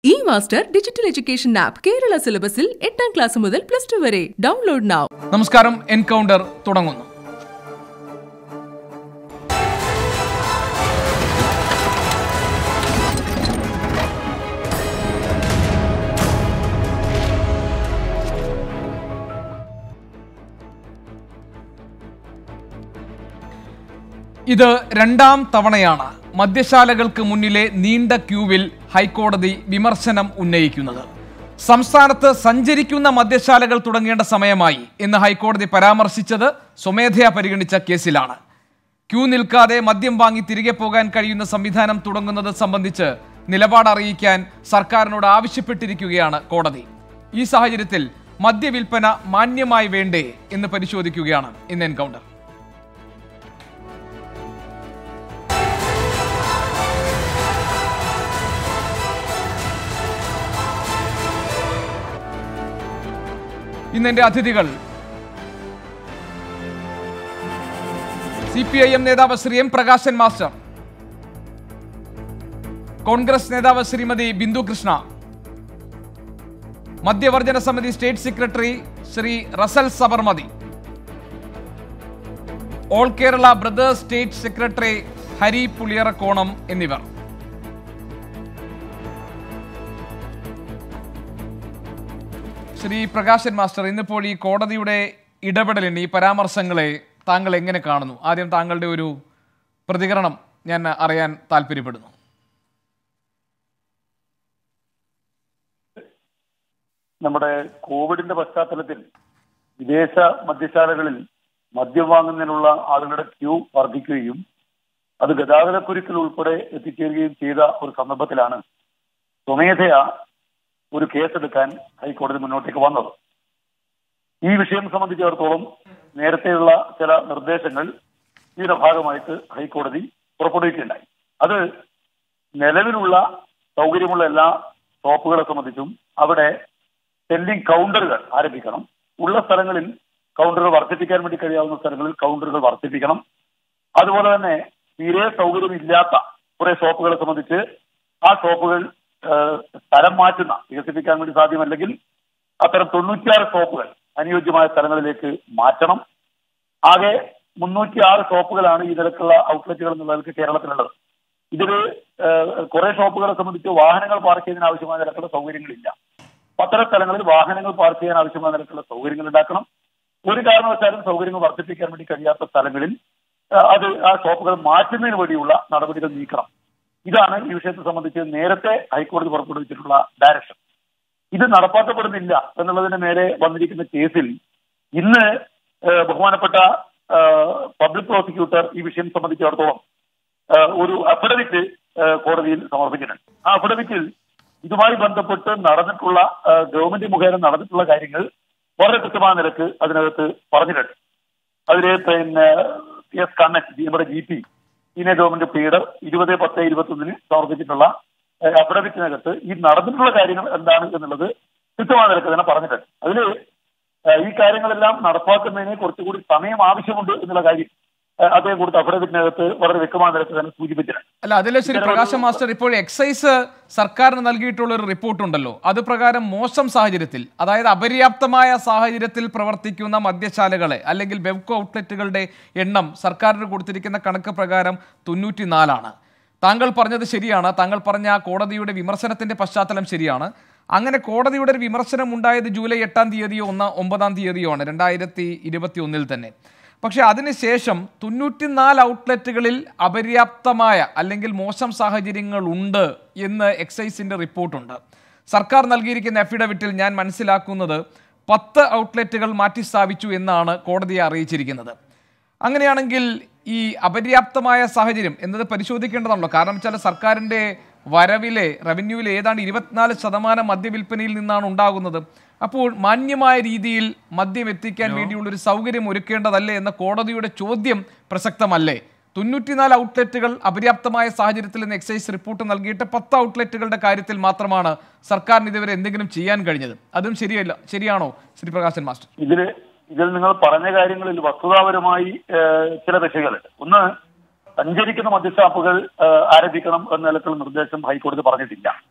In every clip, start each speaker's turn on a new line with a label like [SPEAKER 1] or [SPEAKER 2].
[SPEAKER 1] E master digital education app Kerala സിലബസിൽ എട്ടാം class മുതൽ പ്ലസ് ടു വരെ ഡൗൺലോഡ് നൗ
[SPEAKER 2] നമസ്കാരം എൻകൗണ്ടർ തുടങ്ങുന്നു ഇത് രണ്ടാം തവണയാണ് മദ്യശാലകൾക്ക് മുന്നിലെ നീണ്ട ക്യൂവിൽ ഹൈക്കോടതി വിമർശനം ഉന്നയിക്കുന്നത് സംസ്ഥാനത്ത് സഞ്ചരിക്കുന്ന മദ്യശാലകൾ തുടങ്ങേണ്ട സമയമായി എന്ന് ഹൈക്കോടതി പരാമർശിച്ചത് സ്വമേധയാ പരിഗണിച്ച കേസിലാണ് ക്യൂ നിൽക്കാതെ മദ്യം വാങ്ങി തിരികെ പോകാൻ കഴിയുന്ന സംവിധാനം തുടങ്ങുന്നത് സംബന്ധിച്ച് നിലപാട് അറിയിക്കാൻ സർക്കാരിനോട് ആവശ്യപ്പെട്ടിരിക്കുകയാണ് കോടതി ഈ സാഹചര്യത്തിൽ മദ്യവിൽപ്പന മാന്യമായി വേണ്ടേ എന്ന് പരിശോധിക്കുകയാണ് ഇന്ന് എൻകൗണ്ടർ ഇന്ന് എന്റെ അതിഥികൾ സി പി ഐ എം നേതാവ് ശ്രീ എം പ്രകാശൻ മാസ്റ്റർ കോൺഗ്രസ് നേതാവ് ശ്രീമതി ബിന്ദു കൃഷ്ണ മദ്യവർജന സമിതി state secretary Shri Russel Sabarmati all Kerala brothers state secretary Hari Puliyarakonam എന്നിവർ ശ്രീ പ്രകാശൻ മാസ്റ്റർ ഇന്നിപ്പോൾ ഈ കോടതിയുടെ ഇടപെടലിന് ഈ പരാമർശങ്ങളെ താങ്കൾ എങ്ങനെ കാണുന്നു ആദ്യം താങ്കളുടെ ഒരു പ്രതികരണം ഞാൻ അറിയാൻ താല്പര്യപ്പെടുന്നു
[SPEAKER 3] നമ്മുടെ കോവിഡിന്റെ പശ്ചാത്തലത്തിൽ വിദേശ മദ്യശാലകളിൽ മദ്യം വാങ്ങുന്നതിനുള്ള ആളുകളുടെ ക്യൂ വർദ്ധിക്കുകയും അത് ഗതാഗതക്കുരുക്കിൽ ഉൾപ്പെടെ എത്തിച്ചേരുകയും ചെയ്ത ഒരു സന്ദർഭത്തിലാണ് സ്വമേധയാ ഒരു കേസെടുക്കാൻ ഹൈക്കോടതി മുന്നോട്ടേക്ക് വന്നത് ഈ വിഷയം സംബന്ധിച്ചിടത്തോളം നേരത്തെയുള്ള ചില നിർദ്ദേശങ്ങൾ ഇതിന്റെ ഭാഗമായിട്ട് ഹൈക്കോടതി പുറപ്പെടുവിക്കുകയുണ്ടായി അത് നിലവിലുള്ള സൗകര്യമുള്ള എല്ലാ ഷോപ്പുകളെ സംബന്ധിച്ചും അവിടെ സെല്ലിംഗ് കൗണ്ടറുകൾ ആരംഭിക്കണം ഉള്ള സ്ഥലങ്ങളിൽ കൗണ്ടറുകൾ വർദ്ധിപ്പിക്കാൻ വേണ്ടി കഴിയാവുന്ന സ്ഥലങ്ങളിൽ കൗണ്ടറുകൾ വർദ്ധിപ്പിക്കണം അതുപോലെ തന്നെ തീരെ സൗകര്യമില്ലാത്ത കുറെ ഷോപ്പുകളെ സംബന്ധിച്ച് ആ ഷോപ്പുകൾ ഏഹ്, സ്ഥലം മാറ്റുന്ന വികസിപ്പിക്കാൻ വേണ്ടി സാധ്യമല്ലെങ്കിൽ അത്തരം തൊണ്ണൂറ്റിയാറ് ഷോപ്പുകൾ അനുയോജ്യമായ സ്ഥലങ്ങളിലേക്ക് മാറ്റണം ആകെ മുന്നൂറ്റി ആറ് ഷോപ്പുകളാണ് ഈ നിലക്കുള്ള ഔട്ട്ലെറ്റുകൾ എന്നുള്ള നിലക്ക് കേരളത്തിലുള്ളത് ഇതിൽ കുറെ ഷോപ്പുകളെ സംബന്ധിച്ച് വാഹനങ്ങൾ പാർക്ക് ചെയ്യുന്നതിന് ആവശ്യമായ നിലക്കുള്ള സൗകര്യങ്ങളില്ല അപ്പൊ അത്തരം സ്ഥലങ്ങളിൽ വാഹനങ്ങൾ പാർക്ക് ചെയ്യാൻ ആവശ്യമായ നിലക്കുള്ള സൗകര്യങ്ങൾ ഉണ്ടാക്കണം ഒരു കാരണവശാലും സൗകര്യങ്ങൾ വർദ്ധിപ്പിക്കാൻ വേണ്ടി കഴിയാത്ത സ്ഥലങ്ങളിൽ ആ, അത് ആ ഷോപ്പുകൾ മാറ്റുന്നതിന് വേണ്ടിയുള്ള നടപടികൾ നീക്കണം ഇതാണ് ഈ വിഷയത്തെ സംബന്ധിച്ച് നേരത്തെ ഹൈക്കോടതി പുറപ്പെടുവിച്ചിട്ടുള്ള ഡയറക്ഷൻ ഇത് നടപ്പാക്കപ്പെടുന്നില്ല എന്നുള്ളതിന് മേലെ വന്നിരിക്കുന്ന കേസിൽ ഇന്ന് ഏഹ്, ബഹുമാനപ്പെട്ട പബ്ലിക് പ്രോസിക്യൂട്ടർ ഈ വിഷയം സംബന്ധിച്ചിടത്തോളം ഏഹ്, ഒരു അഫിഡവിറ്റ് ഏഹ്, കോടതിയിൽ സമർപ്പിച്ചിട്ടുണ്ട് ആ അഫിഡവിറ്റിൽ ഇതുമായി ബന്ധപ്പെട്ട് നടന്നിട്ടുള്ള ഏഹ്, ഗവൺമെന്റ് മുഖേന നടന്നിട്ടുള്ള കാര്യങ്ങൾ വളരെ കൃത്യമായ നിലക്ക് അതിനകത്ത് പറഞ്ഞിട്ടുണ്ട് അതില് പിന്നെ എസ് കണ്ണൻ നമ്മുടെ G P senior government pleader ഇരുപത് പത്ത് ഇരുപത്തി ഒന്നിന് സമർപ്പിച്ചിട്ടുള്ള ഏഹ്, അഫിഡവിറ്റിനകത്ത് ഈ നടന്നിട്ടുള്ള കാര്യങ്ങൾ എന്താണ് എന്നുള്ളത് കൃത്യമായ നിലക്ക് തന്നെ പറഞ്ഞിട്ടുണ്ട് അതില് ഏഹ്, ഈ കാര്യങ്ങളെല്ലാം നടപ്പാക്കുന്നതിന് കുറച്ചുകൂടി സമയം ആവശ്യമുണ്ട് എന്നുള്ള കാര്യം ഏഹ്, അദ്ദേഹം കൊടുത്ത അഫിഡവിറ്റിനകത്ത് വളരെ വ്യക്തമായ നിലക്ക് തന്നെ സൂചിപ്പിച്ചിട്ടുണ്ട്
[SPEAKER 2] അല്ല അതിലെ ശ്രീ പ്രകാശം മാസ്റ്റർ ഇപ്പോൾ എക്സൈസ് സർക്കാരിന് നൽകിയിട്ടുള്ള ഒരു റിപ്പോർട്ട് ഉണ്ടല്ലോ അത് പ്രകാരം മോശം സാഹചര്യത്തിൽ അതായത് അപര്യാപ്തമായ സാഹചര്യത്തിൽ പ്രവർത്തിക്കുന്ന മദ്യശാലകളെ അല്ലെങ്കിൽ ബെവ്കോ ഔട്ട്ലെറ്റുകളുടെ എണ്ണം സർക്കാരിന് കൊടുത്തിരിക്കുന്ന കണക്ക് പ്രകാരം തൊണ്ണൂറ്റിനാലാണ് താങ്കൾ പറഞ്ഞത് ശരിയാണ് താങ്കൾ പറഞ്ഞ ആ കോടതിയുടെ വിമർശനത്തിന്റെ പശ്ചാത്തലം ശരിയാണ് അങ്ങനെ കോടതിയുടെ ഒരു വിമർശനം ഉണ്ടായത് ജൂലൈ എട്ടാം തീയതിയോ ഒന്ന് ഒമ്പതാം തീയതിയോ ആണ് രണ്ടായിരത്തി ഇരുപത്തി ഒന്നിൽ തന്നെ പക്ഷേ അതിനുശേഷം തൊണ്ണൂറ്റിനാല് ഔട്ട്ലെറ്റുകളിൽ അപര്യാപ്തമായ അല്ലെങ്കിൽ മോശം സാഹചര്യങ്ങൾ ഉണ്ട് എന്ന് എക്സൈസിന്റെ റിപ്പോർട്ടുണ്ട് സർക്കാർ നൽകിയിരിക്കുന്ന അഫിഡവിറ്റിൽ ഞാൻ മനസ്സിലാക്കുന്നത് പത്ത് ഔട്ട്ലെറ്റുകൾ മാറ്റി സ്ഥാപിച്ചു എന്നാണ് കോടതിയെ അറിയിച്ചിരിക്കുന്നത് അങ്ങനെയാണെങ്കിൽ ഈ അപര്യാപ്തമായ സാഹചര്യം എന്നത് പരിശോധിക്കേണ്ടതാണല്ലോ കാരണം വെച്ചാൽ സർക്കാരിൻ്റെ വരവിലെ റവന്യൂവിലെ ഏതാണ്ട് ഇരുപത്തിനാല് ശതമാനം മദ്യവിൽപ്പനയിൽ നിന്നാണ് ഉണ്ടാകുന്നത് അപ്പോൾ മാന്യമായ രീതിയിൽ മദ്യം എത്തിക്കാൻ വേണ്ടിയുള്ള ഒരു സൗകര്യം ഒരുക്കേണ്ടതല്ലേ എന്ന കോടതിയുടെ ചോദ്യം പ്രസക്തമല്ലേ തൊണ്ണൂറ്റിനാല് ഔട്ട്ലെറ്റുകൾ അപര്യാപ്തമായ സാഹചര്യത്തിൽ നിന്ന് എക്സൈസ് റിപ്പോർട്ട് നൽകിയിട്ട് പത്ത് ഔട്ട്ലെറ്റുകളുടെ കാര്യത്തിൽ മാത്രമാണ് സർക്കാരിന് ഇതുവരെ എന്തെങ്കിലും ചെയ്യാൻ കഴിഞ്ഞത് അതും ശരിയല്ല ശരിയാണോ ശ്രീ പ്രകാശൻ മാസ്റ്റർ
[SPEAKER 3] ഇതില് ഇതിൽ നിങ്ങൾ പറഞ്ഞ കാര്യങ്ങളിൽ വസ്തുതാപരമായി ഏഹ്, ചില വിഷയങ്ങളുണ്ട് ഒന്ന് സഞ്ചരിക്കുന്ന മദ്യഷാപ്പുകൾ ഏഹ്, ആരംഭിക്കണം എന്ന നിലക്കുള്ള നിർദ്ദേശം ഹൈക്കോടതി പറഞ്ഞിട്ടില്ല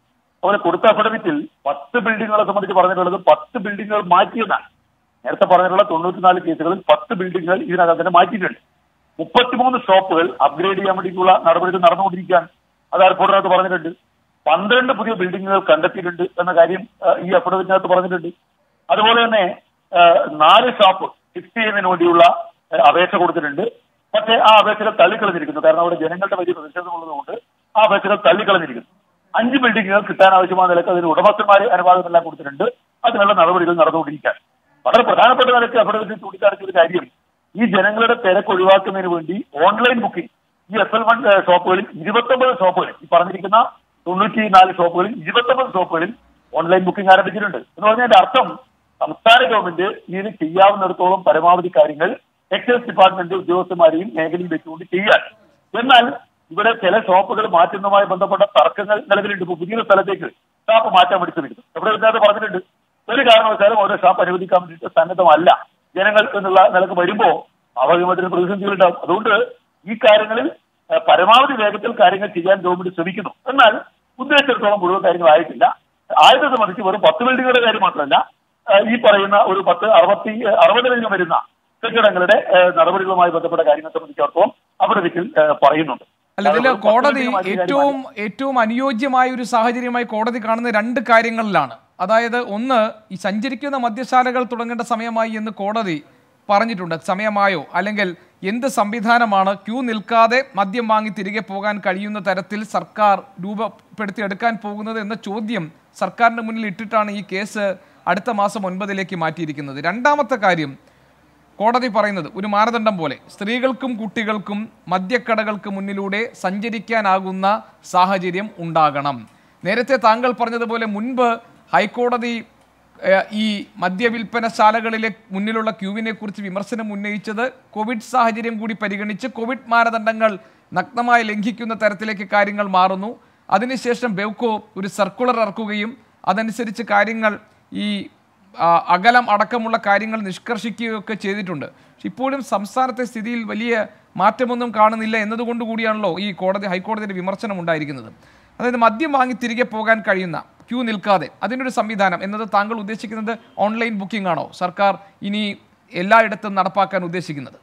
[SPEAKER 3] അതുപോലെ കൊടുത്ത അഫിഡവിറ്റിൽ പത്ത് ബിൽഡിങ്ങുകളെ സംബന്ധിച്ച് പറഞ്ഞിട്ടുള്ളത് പത്ത് ബിൽഡിങ്ങുകൾ മാറ്റിയെന്നാണ് നേരത്തെ പറഞ്ഞിട്ടുള്ള തൊണ്ണൂറ്റിനാല് കേസുകളിൽ പത്ത് ബിൽഡിങ്ങുകൾ ഇതിനകം തന്നെ മാറ്റിയിട്ടുണ്ട് മുപ്പത്തിമൂന്ന് ഷോപ്പുകൾ അപ്ഗ്രേഡ് ചെയ്യാൻ വേണ്ടിയിട്ടുള്ള നടപടികൾ നടന്നുകൊണ്ടിരിക്കുകയാണ് അത് ആ റിപ്പോർട്ടിനകത്ത് പറഞ്ഞിട്ടുണ്ട് പന്ത്രണ്ട് പുതിയ ബിൽഡിങ്ങുകൾ കണ്ടെത്തിയിട്ടുണ്ട് എന്ന കാര്യം ആ, ഈ അഫിഡവിറ്റിനകത്ത് പറഞ്ഞിട്ടുണ്ട് അതുപോലെ തന്നെ ആ, നാല് ഷോപ്പ് ഫിക്സ് ചെയ്യുന്നതിന് വേണ്ടിയുള്ള ആ, അപേക്ഷ കൊടുത്തിട്ടുണ്ട് പക്ഷേ ആ അപേക്ഷകൾ തള്ളിക്കളഞ്ഞിരിക്കുന്നു കാരണം അവിടെ ജനങ്ങളുടെ വലിയ പ്രതിഷേധമുള്ളതുകൊണ്ട് ആ അപേക്ഷകൾ തള്ളിക്കളഞ്ഞിരിക്കുന്നു അഞ്ച് ബിൽഡിങ്ങുകൾ കിട്ടാൻ ആവശ്യമായ നിലക്ക് അതിന് ഉടമസ്ഥന്മാരെ അനുവാദമെല്ലാം കൊടുത്തിട്ടുണ്ട് അതിനുള്ള നടപടികൾ നടന്നുകൊണ്ടിരിക്കാൻ വളരെ പ്രധാനപ്പെട്ട നിലയ്ക്ക് അഫിഡവിറ്റിൽ ചൂണ്ടിക്കാണിച്ച ഒരു കാര്യം ഈ ജനങ്ങളുടെ തിരക്ക് ഒഴിവാക്കുന്നതിന് വേണ്ടി ഓൺലൈൻ ബുക്കിംഗ് ഈ എസ് എൽ വൺ ഷോപ്പുകളിൽ ഇരുപത്തൊമ്പത് ഷോപ്പുകളിൽ ഈ പറഞ്ഞിരിക്കുന്ന തൊണ്ണൂറ്റി നാല് ഷോപ്പുകളിൽ ഇരുപത്തൊമ്പത് ഷോപ്പുകളിൽ ഓൺലൈൻ ബുക്കിംഗ് ആരംഭിച്ചിട്ടുണ്ട് എന്ന് പറഞ്ഞതിന്റെ അർത്ഥം സംസ്ഥാന ഗവൺമെന്റ് ഇതിന് ചെയ്യാവുന്നിടത്തോളം പരമാവധി കാര്യങ്ങൾ എക്സൈസ് ഡിപ്പാർട്ട്മെന്റ് ഉദ്യോഗസ്ഥന്മാരെയും മേഖലയിൽ വെച്ചുകൊണ്ട് ചെയ്യാൻ എന്നാൽ ഇവിടെ ചില ഷോപ്പുകൾ മാറ്റുന്നതുമായി ബന്ധപ്പെട്ട തർക്കങ്ങൾ നിലവിലുണ്ട് ഇപ്പൊ പുതിയൊരു സ്ഥലത്തേക്ക് ഷാപ്പ് മാറ്റാൻ വേണ്ടി ശ്രമിക്കുന്നു എവിടെ ഇതിനകത്ത് പറഞ്ഞിട്ടുണ്ട് ഒരു കാരണവശാലും ഓരോ ഷാപ്പ് അനുവദിക്കാൻ വേണ്ടിയിട്ട് സന്നദ്ധമല്ല ജനങ്ങൾ എന്നുള്ള നിലക്ക് വരുമ്പോ സ്വാഭാവികമായിട്ടൊരു പ്രതിസന്ധികളുണ്ടാവും അതുകൊണ്ട് ഈ കാര്യങ്ങളിൽ ഏഹ്, പരമാവധി വേഗത്തിൽ കാര്യങ്ങൾ ചെയ്യാൻ ഗവൺമെന്റ് ശ്രമിക്കുന്നു എന്നാൽ ഉദ്ദേശിച്ചിടത്തോളം മുഴുവൻ കാര്യങ്ങൾ ആയിട്ടില്ല ആയത്തെ സംബന്ധിച്ച് വെറും പത്ത് ബിൽഡിങ്ങുകളുടെ കാര്യം മാത്രമല്ല ഏഹ്, ഈ പറയുന്ന ഒരു പത്ത് അറുപത്തി ഏഹ്, അറുപതിലധികം വരുന്ന കെട്ടിടങ്ങളുടെ ഏഹ്, നടപടികളുമായി ബന്ധപ്പെട്ട കാര്യങ്ങളെ സംബന്ധിച്ചിടത്തോളം അവിടെ ഇതിൽ ഏഹ്, പറയുന്നുണ്ട്
[SPEAKER 2] അല്ല ഇതിൽ
[SPEAKER 3] കാരണം
[SPEAKER 2] കോടതി
[SPEAKER 3] പത്ത് ബിൽഡിംഗ് മാറ്റിയ
[SPEAKER 2] ഏറ്റവും ഏറ്റവും അനുയോജ്യമായ ഒരു സാഹചര്യമായി കോടതി കാണുന്ന രണ്ട് കാര്യങ്ങളിലാണ് അതായത് ഒന്ന് ഈ സഞ്ചരിക്കുന്ന മദ്യശാലകൾ തുടങ്ങേണ്ട സമയമായി എന്ന് കോടതി പറഞ്ഞിട്ടുണ്ട് സമയമായോ അല്ലെങ്കിൽ എന്ത് സംവിധാനമാണ് ക്യൂ നിൽക്കാതെ മദ്യം വാങ്ങി തിരികെ പോകാൻ കഴിയുന്ന തരത്തിൽ സർക്കാർ രൂപപ്പെടുത്തിയെടുക്കാൻ പോകുന്നത് എന്ന ചോദ്യം സർക്കാരിന് മുന്നിൽ ഇട്ടിട്ടാണ് ഈ കേസ് അടുത്ത മാസം ഒൻപതിലേക്ക് മാറ്റിയിരിക്കുന്നത് രണ്ടാമത്തെ കാര്യം കോടതി പറയുന്നത് ഒരു മാനദണ്ഡം പോലെ സ്ത്രീകൾക്കും കുട്ടികൾക്കും മദ്യക്കടകൾക്ക് മുന്നിലൂടെ സഞ്ചരിക്കാനാകുന്ന സാഹചര്യം ഉണ്ടാകണം നേരത്തെ താങ്കൾ പറഞ്ഞതുപോലെ മുൻപ് ഹൈക്കോടതി ഏഹ്, ഈ മദ്യവിൽപ്പനശാലകളിലെ മുന്നിലുള്ള ക്യൂവിനെ കുറിച്ച് വിമർശനം ഉന്നയിച്ചത് കോവിഡ് സാഹചര്യം കൂടി പരിഗണിച്ച് കോവിഡ് മാനദണ്ഡങ്ങൾ നഗ്നമായി ലംഘിക്കുന്ന തരത്തിലേക്ക് കാര്യങ്ങൾ മാറുന്നു അതിനുശേഷം ബെവ്കോ ഒരു സർക്കുലർ ഇറക്കുകയും അതനുസരിച്ച് കാര്യങ്ങൾ ഈ ആ, അകലം അടക്കമുള്ള കാര്യങ്ങൾ നിഷ്കർഷിക്കുകയൊക്കെ ചെയ്തിട്ടുണ്ട് പക്ഷെ ഇപ്പോഴും സംസ്ഥാനത്തെ സ്ഥിതിയിൽ വലിയ മാറ്റമൊന്നും കാണുന്നില്ല എന്നതുകൊണ്ട് കൂടിയാണല്ലോ ഈ കോടതി ഹൈക്കോടതിയുടെ വിമർശനം ഉണ്ടായിരിക്കുന്നത് അതായത് മദ്യം വാങ്ങി തിരികെ പോകാൻ കഴിയുന്ന ക്യൂ നിൽക്കാതെ അതിനൊരു സംവിധാനം എന്നത് താങ്കൾ ഉദ്ദേശിക്കുന്നത് ഓൺലൈൻ ബുക്കിംഗ് ആണോ സർക്കാർ ഇനി എല്ലായിടത്തും നടപ്പാക്കാൻ ഉദ്ദേശിക്കുന്നത്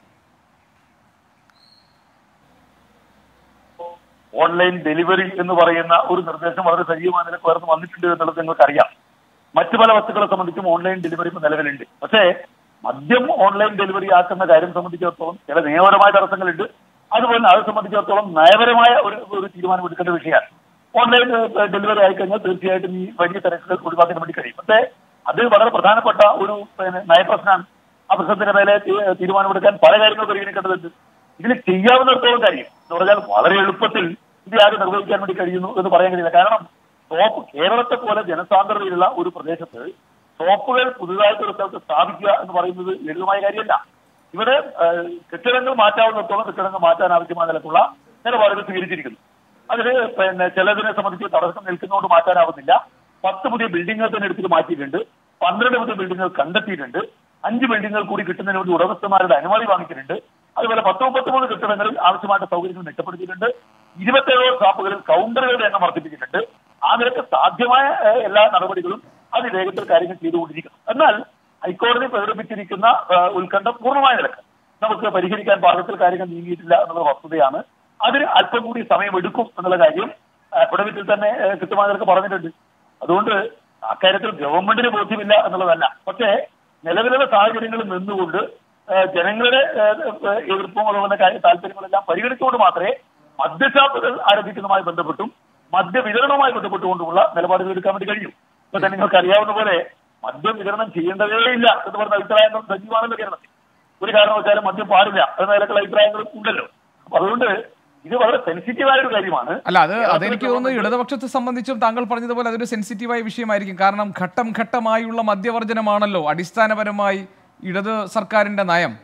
[SPEAKER 3] ഓൺലൈൻ ഡെലിവറി എന്ന് പറയുന്ന ഒരു നിർദ്ദേശം വളരെ സജീവമായ നിലക്ക് ഉയർന്നു വന്നിട്ടുണ്ട് എന്നുള്ളത് നിങ്ങൾക്കറിയാം മറ്റു പല വസ്തുക്കളെ സംബന്ധിച്ചും ഓൺലൈൻ ഡെലിവറി ഇപ്പൊ നിലവിലുണ്ട് പക്ഷേ മദ്യം ഓൺലൈൻ ഡെലിവറി ആക്കുന്ന കാര്യം സംബന്ധിച്ചിടത്തോളം ചില നിയമപരമായ തടസ്സങ്ങളുണ്ട് അതുപോലെ അത് സംബന്ധിച്ചിടത്തോളം നയപരമായ ഒരു ഒരു തീരുമാനം എടുക്കേണ്ട വിഷയമാണ് ഓൺലൈൻ ഏഹ്, ഡെലിവറി ആയിക്കഴിഞ്ഞാൽ തീർച്ചയായിട്ടും ഈ വലിയ തിരക്കുകൾ ഒഴിവാക്കാൻ വേണ്ടി കഴിയും പക്ഷേ അത് വളരെ പ്രധാനപ്പെട്ട ഒരു പിന്നെ, നയപ്രശ്നമാണ് ആ പ്രശ്നത്തിന്റെ മേലെ തീ- തീരുമാനമെടുക്കാൻ പല കാര്യങ്ങൾ പരിഗണിക്കേണ്ടതുണ്ട് ഇതിൽ ചെയ്യാവുന്നിടത്തോളം കാര്യം എന്ന് പറഞ്ഞാൽ വളരെ എളുപ്പത്തിൽ ഇത് ആരും നിർവഹിക്കാൻ വേണ്ടി കഴിയുന്നു എന്ന് പറയാൻ കഴിയില്ല കാരണം ഷോപ്പ് കേരളത്തെ പോലെ ജനസാന്ദ്രതയുള്ള ഒരു പ്രദേശത്ത് ഷോപ്പുകൾ പുതുതായിട്ട് ഒരു സ്ഥലത്ത് സ്ഥാപിക്കുക എന്ന് പറയുന്നത് ലളിതമായ കാര്യമല്ല ഇവിടെ ഏഹ്, കെട്ടിടങ്ങൾ മാറ്റാവുന്നിടത്തോളം കെട്ടിടങ്ങൾ മാറ്റാൻ ആവശ്യമായ നിലക്കുള്ള നിലപാടുകൾ സ്വീകരിച്ചിരിക്കുന്നു അതിന് പിന്നെ ചിലതിനെ സംബന്ധിച്ച് തടസ്സം നിൽക്കുന്നതുകൊണ്ട് മാറ്റാനാവുന്നില്ല പത്ത് പുതിയ ബിൽഡിങ്ങുകൾ തന്നെ എടുത്തിട്ട് മാറ്റിയിട്ടുണ്ട് പന്ത്രണ്ട് പുതിയ ബിൽഡിങ്ങുകൾ കണ്ടെത്തിയിട്ടുണ്ട് അഞ്ച് ബിൽഡിങ്ങുകൾ കൂടി കിട്ടുന്നതിന് വേണ്ടി ഉടമസ്ഥന്മാരുടെ അനുമതി വാങ്ങിച്ചിട്ടുണ്ട് അതുപോലെ പത്ത് മുപ്പത്തിമൂന്ന് കെട്ടിടങ്ങളിൽ ആവശ്യമായിട്ട് സൗകര്യങ്ങൾ മെച്ചപ്പെടുത്തിയിട്ടുണ്ട് ഇരുപത്തേഴോ ഷാപ്പുകളിൽ കൗണ്ടറുകളുടെ എണ്ണം വർദ്ധിപ്പിച്ചിട്ടുണ്ട് ആ നിരക്ക് സാധ്യമായ ഏഹ്, എല്ലാ നടപടികളും അതിവേഗത്തിൽ കാര്യങ്ങൾ ചെയ്തുകൊണ്ടിരിക്കുന്നു എന്നാൽ ഹൈക്കോടതി പ്രകടിപ്പിച്ചിരിക്കുന്ന ഏഹ്, ഉത്കണ്ഠ പൂർണ്ണമായ നിലക്ക് നമുക്ക് പരിഹരിക്കാൻ പാകത്തിൽ കാര്യങ്ങൾ നീങ്ങിയിട്ടില്ല എന്നുള്ള വസ്തുതയാണ് അതിന് അല്പം കൂടി സമയമെടുക്കും എന്നുള്ള കാര്യം അഫിഡവിറ്റിൽ തന്നെ ഏഹ്, കൃത്യമായ നിലക്ക് പറഞ്ഞിട്ടുണ്ട് അതുകൊണ്ട് അക്കാര്യത്തിൽ ഗവൺമെന്റിന് ബോധ്യമില്ല എന്നുള്ളതല്ല പക്ഷേ നിലവിലുള്ള സാഹചര്യങ്ങളിൽ നിന്നുകൊണ്ട് ഏഹ്, ജനങ്ങളുടെ ഏഹ്, ഏഹ്, എതിർപ്പും അതുപോലെ കാര്യ- താല്പര്യങ്ങളെല്ലാം പരിഗണിച്ചുകൊണ്ട് മാത്രമേ മദ്യഷാപ്പുകൾ ആരംഭിക്കുന്നതുമായി ബന്ധപ്പെട്ടും മദ്യവിതരണവുമായി ബന്ധപ്പെട്ടുകൊണ്ടുമുള്ള നിലപാടുകൾ എടുക്കാൻ വേണ്ടി കഴിയും ഇപ്പൊ തന്നെ നിങ്ങൾക്ക് അറിയാവുന്ന പോലെ മദ്യം വിതരണം ചെയ്യേണ്ടതേ ഇല്ല എന്ന് പറഞ്ഞ അഭിപ്രായങ്ങൾ സജീവമാണല്ലോ കേരളത്തിൽ ഒരു കാരണവശാലും മദ്യം പാടില്ല എന്ന നിലക്കുള്ള അഭിപ്രായങ്ങളും ഉണ്ടല്ലോ അപ്പൊ അതുകൊണ്ട് ഇത് വളരെ സെൻസിറ്റീവായ ഒരു കാര്യമാണ്
[SPEAKER 2] അല്ല അത് അതെനിക്ക് തോന്നുന്നു ഇടതുപക്ഷത്തെ സംബന്ധിച്ചും താങ്കൾ പറഞ്ഞതുപോലെ അതൊരു സെൻസിറ്റീവായ വിഷയമായിരിക്കും കാരണം ഘട്ടം ഘട്ടമായുള്ള മദ്യവർജനമാണല്ലോ അടിസ്ഥാനപരമായി ഇടത് സർക്കാരിന്റെ നയം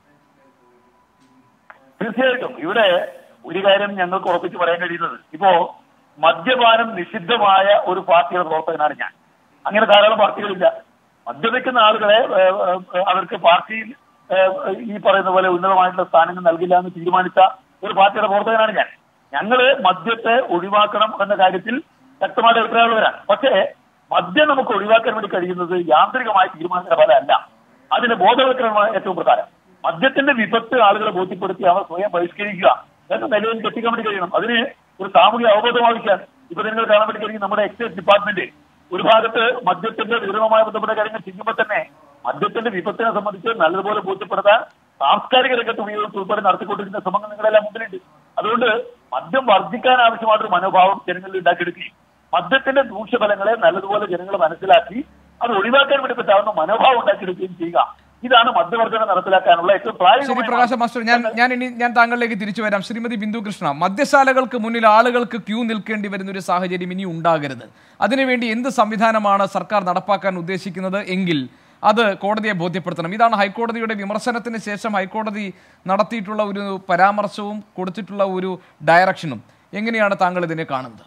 [SPEAKER 3] തീർച്ചയായിട്ടും ഇവിടെ ഒരു കാര്യം ഞങ്ങൾക്ക് ഉറപ്പിച്ച് പറയാൻ കഴിയുന്നത് ഇപ്പോ മദ്യപാനം നിഷിദ്ധമായ ഒരു പാർട്ടിയുടെ പ്രവർത്തകനാണ് ഞാൻ അങ്ങനെ ധാരാളം പാർട്ടികളില്ല മദ്യപിക്കുന്ന ആളുകളെ ഏഹ്, ഏഹ്, അവർക്ക് പാർട്ടിയിൽ ഏഹ്, ഈ പറയുന്ന പോലെ ഉന്നതമായിട്ടുള്ള സ്ഥാനങ്ങൾ നൽകില്ല എന്ന് തീരുമാനിച്ച ഒരു പാർട്ടിയുടെ പ്രവർത്തകനാണ് ഞാൻ ഞങ്ങള് മദ്യത്തെ ഒഴിവാക്കണം എന്ന കാര്യത്തിൽ ശക്തമായ അഭിപ്രായമുള്ളവരാണ് പക്ഷേ മദ്യം നമുക്ക് ഒഴിവാക്കാൻ വേണ്ടി കഴിയുന്നത് യാന്ത്രികമായ തീരുമാനത്തിന്റെ ഫലമല്ല അതിന്റെ ബോധവൽക്കരണമാണ് ഏറ്റവും പ്രധാനം മദ്യത്തിന്റെ വിപത്ത് ആളുകളെ ബോധ്യപ്പെടുത്തി അവർ സ്വയം പരിഷ്കരിക്കുക എന്ന നിലയിൽ എത്തിക്കാൻ വേണ്ടി കഴിയണം അതിന് ഒരു സാമൂഹിക അവബോധം ആവശ്യമാണ് ഇപ്പൊ നിങ്ങൾ കാണാൻ വേണ്ടി കഴിയും നമ്മുടെ എക്സൈസ് ഡിപ്പാർട്ട്മെന്റ് ഒരു ഭാഗത്ത് മദ്യത്തിന്റെ വിവരവുമായി ബന്ധപ്പെട്ട കാര്യങ്ങൾ ചെയ്യുമ്പോൾ തന്നെ മദ്യത്തിന്റെ വിപത്തിനെ സംബന്ധിച്ച് നല്ലതുപോലെ ബോധ്യപ്പെടുത്താൻ സാംസ്കാരിക രംഗത്ത് ഉപയോഗിച്ച് ഉൾപ്പെടെ നടത്തിക്കൊണ്ടിരിക്കുന്ന ശ്രമങ്ങൾ നിങ്ങളെല്ലാം മുമ്പിലുണ്ട് അതുകൊണ്ട് മദ്യം വർദ്ധിക്കാൻ ആവശ്യമായിട്ടൊരു മനോഭാവം ജനങ്ങളിൽ ഉണ്ടാക്കിയെടുക്കുകയും മദ്യത്തിന്റെ ദൂഷ്യഫലങ്ങളെ നല്ലതുപോലെ ജനങ്ങൾ മനസ്സിലാക്കി അത് ഒഴിവാക്കാൻ വേണ്ടി പറ്റാവുന്ന മനോഭാവം ഉണ്ടാക്കിയെടുക്കുകയും ചെയ്യുക ഇതാണ് മദ്യവർജനം നടപ്പിലാക്കാനുള്ള ഏറ്റവും
[SPEAKER 2] ശരി
[SPEAKER 3] പ്രായോഗികമായ
[SPEAKER 2] പ്രകാശ മാസ്റ്റർ ഞാൻ ഞാൻ ഇനി ഞാൻ താങ്കളിലേക്ക് തിരിച്ചു വരാം ശ്രീമതി ബിന്ദു കൃഷ്ണ മദ്യശാലകൾക്ക് മുന്നിൽ ആളുകൾക്ക് ക്യൂ നിൽക്കേണ്ടി വരുന്ന ഒരു സാഹചര്യം ഇനി ഉണ്ടാകരുത് അതിനുവേണ്ടി എന്ത് സംവിധാനമാണ് സർക്കാർ നടപ്പാക്കാൻ ഉദ്ദേശിക്കുന്നത് എങ്കിൽ അത് കോടതിയെ ബോധ്യപ്പെടുത്തണം ഇതാണ് ഹൈക്കോടതിയുടെ വിമർശനത്തിന് ശേഷം ഹൈക്കോടതി നടത്തിയിട്ടുള്ള ഒരു പരാമർശവും കൊടുത്തിട്ടുള്ള ഒരു ഡയറക്ഷനും എങ്ങനെയാണ് താങ്കൾ ഇതിനെ കാണുന്നത്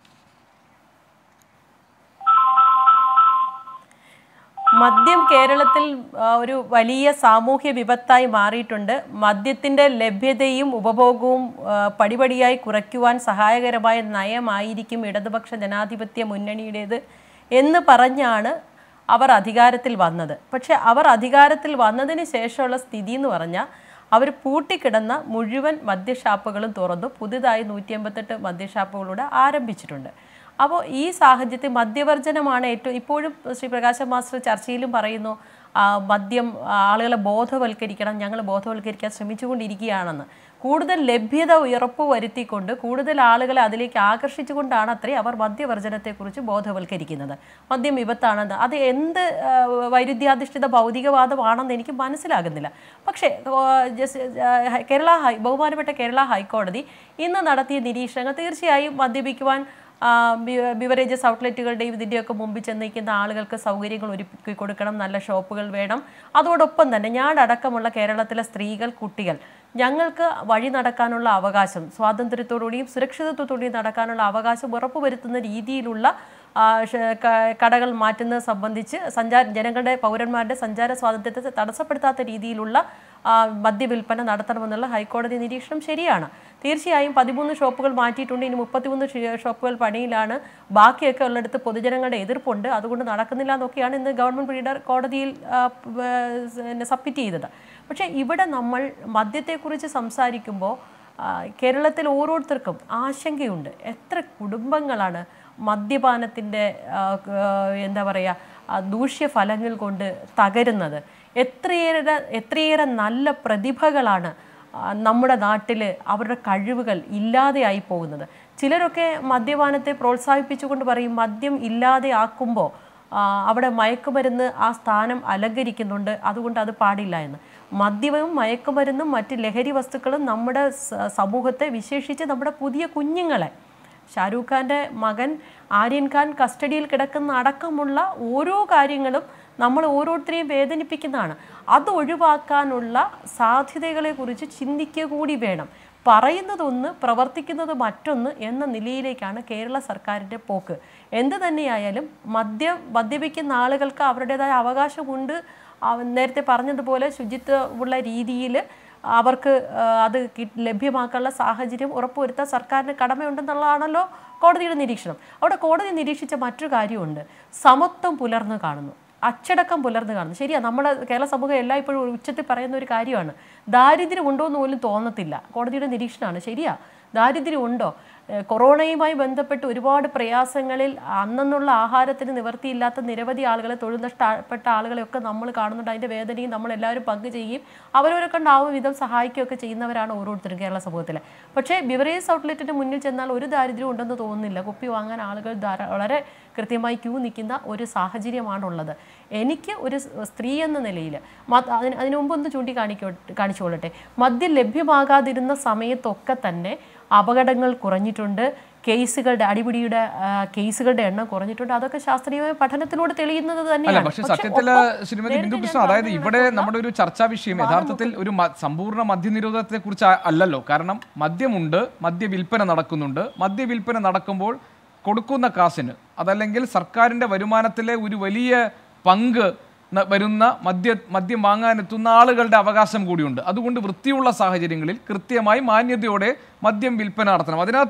[SPEAKER 4] മദ്യം കേരളത്തിൽ ആ, ഒരു വലിയ സാമൂഹ്യ വിപത്തായി മാറിയിട്ടുണ്ട് മദ്യത്തിൻ്റെ ലഭ്യതയും ഉപഭോഗവും ആ, പടിപടിയായി കുറയ്ക്കുവാൻ സഹായകരമായ നയമായിരിക്കും ഇടതുപക്ഷ ജനാധിപത്യ മുന്നണിയുടേത് എന്ന് പറഞ്ഞാണ് അവർ അധികാരത്തിൽ വന്നത് പക്ഷെ അവർ അധികാരത്തിൽ വന്നതിന് ശേഷമുള്ള സ്ഥിതി എന്ന് പറഞ്ഞാൽ അവർ പൂട്ടിക്കിടന്ന മുഴുവൻ മദ്യഷാപ്പുകളും തുറന്നു പുതുതായി നൂറ്റി എൺപത്തെട്ട് മദ്യഷാപ്പുകളൂടെ ആരംഭിച്ചിട്ടുണ്ട് അപ്പോൾ ഈ സാഹചര്യത്തിൽ മദ്യവർജനമാണ് ഏറ്റവും ഇപ്പോഴും ശ്രീ പ്രകാശ മാസ്റ്റർ ചർച്ചയിലും പറയുന്നു ആ, മദ്യം ആ, ആളുകളെ ബോധവൽക്കരിക്കണം ഞങ്ങൾ ബോധവൽക്കരിക്കാൻ ശ്രമിച്ചുകൊണ്ടിരിക്കുകയാണെന്ന് കൂടുതൽ ലഭ്യത ഉറപ്പ് വരുത്തിക്കൊണ്ട് കൂടുതൽ ആളുകളെ അതിലേക്ക് ആകർഷിച്ചുകൊണ്ടാണ് അത്രേ അവർ മദ്യവർജനത്തെക്കുറിച്ച് ബോധവൽക്കരിക്കുന്നത് മദ്യം വിപത്താണെന്ന് അത് എന്ത് ആ, വൈരുദ്ധ്യാധിഷ്ഠിത ഭൗതികവാദമാണെന്ന് എനിക്ക് മനസ്സിലാകുന്നില്ല പക്ഷേ ആ, ജസ്- ആ, കേരള ഹൈ ബഹുമാനപ്പെട്ട കേരള ഹൈക്കോടതി ഇന്ന് നടത്തിയ നിരീക്ഷണങ്ങൾ തീർച്ചയായും മദ്യപിക്കുവാൻ ആ, ബി- ബിവറേജസ് ഔട്ട്ലെറ്റുകളുടെയും ഇതിൻ്റെയൊക്കെ മുമ്പിൽ ചെന്ന് നിൽക്കുന്ന ആളുകൾക്ക് സൗകര്യങ്ങൾ ഒരുക്കി കൊടുക്കണം നല്ല ഷോപ്പുകൾ വേണം അതോടൊപ്പം തന്നെ ഞാനടക്കമുള്ള കേരളത്തിലെ സ്ത്രീകൾ കുട്ടികൾ ഞങ്ങൾക്ക് വഴി നടക്കാനുള്ള അവകാശം സ്വാതന്ത്ര്യത്തോടുകൂടിയും സുരക്ഷിതത്വത്തോടെയും നടക്കാനുള്ള അവകാശം ഉറപ്പുവരുത്തുന്ന രീതിയിലുള്ള ആ, ഷ- ക- കടകൾ മാറ്റുന്നത് സംബന്ധിച്ച് സഞ്ചാര ജനങ്ങളുടെ പൗരന്മാരുടെ സഞ്ചാര സ്വാതന്ത്ര്യത്തെ തടസ്സപ്പെടുത്താത്ത രീതിയിലുള്ള ആ, മദ്യവിൽപ്പന നടത്തണമെന്നുള്ള ഹൈക്കോടതി നിരീക്ഷണം ശരിയാണ് തീർച്ചയായും പതിമൂന്ന് ഷോപ്പുകൾ മാറ്റിയിട്ടുണ്ട് ഇനി മുപ്പത്തിമൂന്ന് ഷി- ഷോപ്പുകൾ പണിയിലാണ് ബാക്കിയൊക്കെ ഉള്ളിടത്ത് പൊതുജനങ്ങളുടെ എതിർപ്പുണ്ട് അതുകൊണ്ട് നടക്കുന്നില്ല എന്നൊക്കെയാണ് ഇന്ന് ഗവൺമെൻറ് റീഡർ കോടതിയിൽ ആ, പ്- പിന്നെ സബ്മിറ്റ് ചെയ്തത് പക്ഷേ ഇവിടെ നമ്മൾ മദ്യത്തെക്കുറിച്ച് സംസാരിക്കുമ്പോൾ ആ, കേരളത്തിൽ ഓരോരുത്തർക്കും ആശങ്കയുണ്ട് എത്ര കുടുംബങ്ങളാണ് മദ്യപാനത്തിൻ്റെ ആ, ആ, എന്താ പറയുക ആ, ദൂഷ്യഫലങ്ങൾ കൊണ്ട് തകരുന്നത് എത്രയേറെ എത്രയേറെ നല്ല പ്രതിഭകളാണ് ആ, നമ്മുടെ നാട്ടിൽ അവരുടെ കഴിവുകൾ ഇല്ലാതെയായി പോകുന്നത് ചിലരൊക്കെ മദ്യപാനത്തെ പ്രോത്സാഹിപ്പിച്ചുകൊണ്ട് പറയും മദ്യം ഇല്ലാതെ ആക്കുമ്പോൾ ആ, അവിടെ മയക്കുമരുന്ന് ആ സ്ഥാനം അലങ്കരിക്കുന്നുണ്ട് അതുകൊണ്ട് അത് പാടില്ല എന്ന് മദ്യവും മയക്കുമരുന്നും മറ്റ് ലഹരി വസ്തുക്കളും നമ്മുടെ സ- സമൂഹത്തെ വിശേഷിച്ച് നമ്മുടെ പുതിയ കുഞ്ഞുങ്ങളെ ഷാരൂഖ് ഖാൻ്റെ മകൻ ആര്യൻ ഖാൻ കസ്റ്റഡിയിൽ കിടക്കുന്ന അടക്കമുള്ള ഓരോ കാര്യങ്ങളും നമ്മൾ ഓരോരുത്തരെയും വേദനിപ്പിക്കുന്നതാണ് അത് ഒഴിവാക്കാനുള്ള സാധ്യതകളെക്കുറിച്ച് ചിന്തിക്കുക കൂടി വേണം പറയുന്നതൊന്ന് പ്രവർത്തിക്കുന്നത് മറ്റൊന്ന് എന്ന നിലയിലേക്കാണ് കേരള സർക്കാരിൻ്റെ പോക്ക് എന്ത് തന്നെയായാലും മദ്യം മദ്യപിക്കുന്ന ആളുകൾക്ക് അവരുടേതായ അവകാശമുണ്ട് ആ, നേരത്തെ പറഞ്ഞതുപോലെ ശുചിത്വമുള്ള രീതിയിൽ അവർക്ക് ആ, അത് കി- ലഭ്യമാക്കാനുള്ള സാഹചര്യം ഉറപ്പുവരുത്താൻ സർക്കാരിന് കടമയുണ്ടെന്നുള്ളതാണല്ലോ കോടതിയുടെ നിരീക്ഷണം അവിടെ കോടതി നിരീക്ഷിച്ച മറ്റൊരു കാര്യമുണ്ട് സമത്വം പുലർന്നു കാണുന്നു അച്ചടക്കം പുലർന്നു കാണുന്നു ശരിയാ നമ്മുടെ കേരള സമൂഹം എല്ലായ്പ്പോഴും ഉച്ചത്തിൽ പറയുന്ന ഒരു കാര്യമാണ് ദാരിദ്ര്യം ഉണ്ടോ എന്ന് പോലും തോന്നത്തില്ല കോടതിയുടെ നിരീക്ഷണമാണ് ശരിയാ ദാരിദ്ര്യം ഉണ്ടോ ഏഹ് കൊറോണയുമായി ബന്ധപ്പെട്ട് ഒരുപാട് പ്രയാസങ്ങളിൽ അന്നെന്നുള്ള ആഹാരത്തിന് നിവർത്തിയില്ലാത്ത നിരവധി ആളുകളെ തൊഴിൽ നഷ്ടപ്പെട്ട ആളുകളെയൊക്കെ നമ്മൾ കാണുന്നുണ്ട് അതിൻ്റെ വേദനയും നമ്മൾ എല്ലാവരും പങ്കുചെയ്യുകയും അവരവരെ കണ്ടാവും വിധം സഹായിക്കുകയൊക്കെ ചെയ്യുന്നവരാണ് ഓരോരുത്തരും കേരള സമൂഹത്തിൽ പക്ഷേ ബിവറേജ് ഔട്ട്ലെറ്റിന് മുന്നിൽ ചെന്നാൽ ഒരു ദാരിദ്ര്യം ഉണ്ടെന്ന് തോന്നുന്നില്ല കുപ്പി വാങ്ങാൻ ആളുകൾ ധാരാ- വളരെ കൃത്യമായി ക്യൂ നിൽക്കുന്ന ഒരു സാഹചര്യമാണുള്ളത് എനിക്ക് ഒരു സ് സ്ത്രീ എന്ന നിലയിൽ അതിന് അതിന് മുമ്പ് ഒന്ന് ചൂണ്ടിക്കാണിക്കോ കാണിച്ചുകൊള്ളട്ടെ മദ്യം ലഭ്യമാകാതിരുന്ന സമയത്തൊക്കെ തന്നെ അപകടങ്ങൾ കുറഞ്ഞിട്ടുണ്ട് കേസുകളുടെ അടിപിടിയുടെ ആ, കേസുകളുടെ എണ്ണം കുറഞ്ഞിട്ടുണ്ട് അതൊക്കെ ശാസ്ത്രീയമായ പഠനത്തിലൂടെ തെളിയുന്നത്
[SPEAKER 2] അല്ല
[SPEAKER 4] തന്നെയാണ്
[SPEAKER 2] പക്ഷെ
[SPEAKER 4] പക്ഷേ
[SPEAKER 2] സത്യത്തില്
[SPEAKER 4] ഒപ്പം
[SPEAKER 2] ശ്രീമതി
[SPEAKER 4] നേരത്തെ
[SPEAKER 2] ബിന്ദു
[SPEAKER 4] ഞാൻ
[SPEAKER 2] കൃഷ്ണ അതായത്
[SPEAKER 4] പറഞ്ഞ
[SPEAKER 2] ഇവിടെ
[SPEAKER 4] കണക്കുള്ള
[SPEAKER 2] നമ്മുടെ ഒരു ചർച്ചാ വിഷയം യഥാർത്ഥത്തിൽ ഒരു മ- സമ്പൂർണ്ണ മദ്യനിരോധനത്തെ കുറിച്ച് അല്ലല്ലോ കാരണം മദ്യമുണ്ട് മദ്യവിൽപ്പന നടക്കുന്നുണ്ട് മദ്യവിൽപ്പന നടക്കുമ്പോൾ കൊടുക്കുന്ന കാശിന് അതല്ലെങ്കിൽ സർക്കാരിന്റെ വരുമാനത്തിലെ ഒരു വലിയ പങ്ക് ന- വരുന്ന മദ്യ മദ്യം വാങ്ങാനെത്തുന്ന ആളുകളുടെ അവകാശം കൂടിയുണ്ട് അതുകൊണ്ട് വൃത്തിയുള്ള സാഹചര്യങ്ങളിൽ കൃത്യമായി മാന്യതയോടെ മദ്യം വിൽപ്പന നടത്തണം അതിനകത്ത്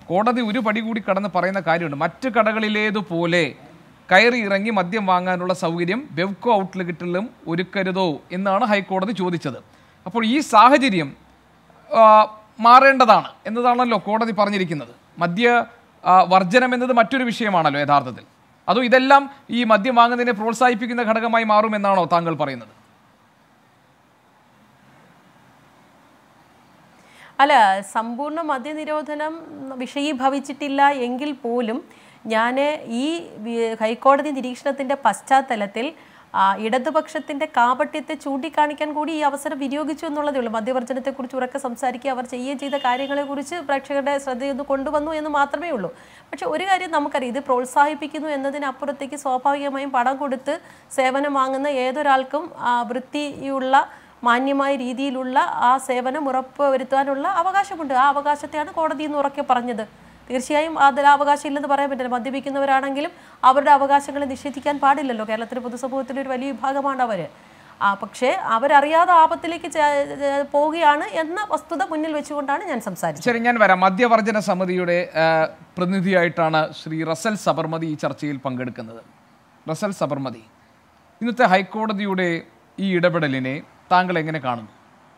[SPEAKER 2] കോടതി ഒരു പടി കൂടി കടന്ന് പറയുന്ന കാര്യമുണ്ട് മറ്റ് കടകളിലേതുപോലെ കയറി ഇറങ്ങി മദ്യം വാങ്ങാനുള്ള സൗകര്യം ബെവ്കോ ഔട്ട്ലെറ്റിലും ഒരുക്കരുതോ എന്നാണ് ഹൈക്കോടതി ചോദിച്ചത് അപ്പോൾ ഈ സാഹചര്യം ആ, മാറേണ്ടതാണ് എന്നതാണല്ലോ കോടതി പറഞ്ഞിരിക്കുന്നത് മദ്യ ആ, വർജനം എന്നത് മറ്റൊരു വിഷയമാണല്ലോ യഥാർത്ഥത്തിൽ അതോ ഇതെല്ലാം ഈ മദ്യം വാങ്ങുന്നതിനെ പ്രോത്സാഹിപ്പിക്കുന്ന ഘടകമായി മാറുമെന്നാണോ താങ്കൾ പറയുന്നത്
[SPEAKER 4] അല്ല സമ്പൂർണ്ണ മദ്യനിരോധനം വിഷയീഭവിച്ചിട്ടില്ല എങ്കിൽ പോലും ഞാൻ ഈ വി- ഹൈക്കോടതി നിരീക്ഷണത്തിൻ്റെ പശ്ചാത്തലത്തിൽ ആ, ഇടതുപക്ഷത്തിൻ്റെ കാപട്യത്തെ ചൂണ്ടിക്കാണിക്കാൻ കൂടി ഈ അവസരം വിനിയോഗിച്ചു എന്നുള്ളതേ ഉള്ളൂ മദ്യവർജനത്തെക്കുറിച്ച് ഉറക്കെ സംസാരിക്കുക അവർ ചെയ്യുകയും ചെയ്ത കാര്യങ്ങളെക്കുറിച്ച് പ്രേക്ഷകരുടെ ശ്രദ്ധയൊന്ന് കൊണ്ടുവന്നു എന്ന് മാത്രമേ ഉള്ളൂ പക്ഷെ ഒരു കാര്യം നമുക്കറിയാം ഇത് പ്രോത്സാഹിപ്പിക്കുന്നു എന്നതിനപ്പുറത്തേക്ക് സ്വാഭാവികമായും പണം കൊടുത്ത് സേവനം വാങ്ങുന്ന ഏതൊരാൾക്കും ആ, വൃത്തിയുള്ള മാന്യമായ രീതിയിലുള്ള ആ സേവനം ഉറപ്പ് വരുത്താനുള്ള അവകാശമുണ്ട് ആ അവകാശത്തെയാണ് കോടതി ഇന്ന് ഉറക്കെ പറഞ്ഞത് തീർച്ചയായും അതിൽ അവകാശം ഇല്ലെന്ന് പറയാൻ പറ്റില്ല മദ്യപിക്കുന്നവരാണെങ്കിലും അവരുടെ അവകാശങ്ങളെ നിഷേധിക്കാൻ പാടില്ലല്ലോ കേരളത്തിലെ പൊതുസമൂഹത്തിലെ ഒരു വലിയ വിഭാഗമാണ് അവർ ആ പക്ഷേ അവരറിയാതെ ആപത്തിലേക്ക് ചെ- ചെ- പോവുകയാണ് എന്ന വസ്തുത മുന്നിൽ വെച്ചുകൊണ്ടാണ് ഞാൻ സംസാരിച്ചത്
[SPEAKER 2] ശരി ഞാൻ വരാം മദ്യവർജന സമിതിയുടെ ആ, പ്രതിനിധിയായിട്ടാണ് ശ്രീ റസൽ സബർമതി ഈ ചർച്ചയിൽ പങ്കെടുക്കുന്നത് റസൽ സബർമതി ഇന്നത്തെ ഹൈക്കോടതിയുടെ ഈ ഇടപെടലിനെ താങ്കൾ എങ്ങനെ കാണുന്നു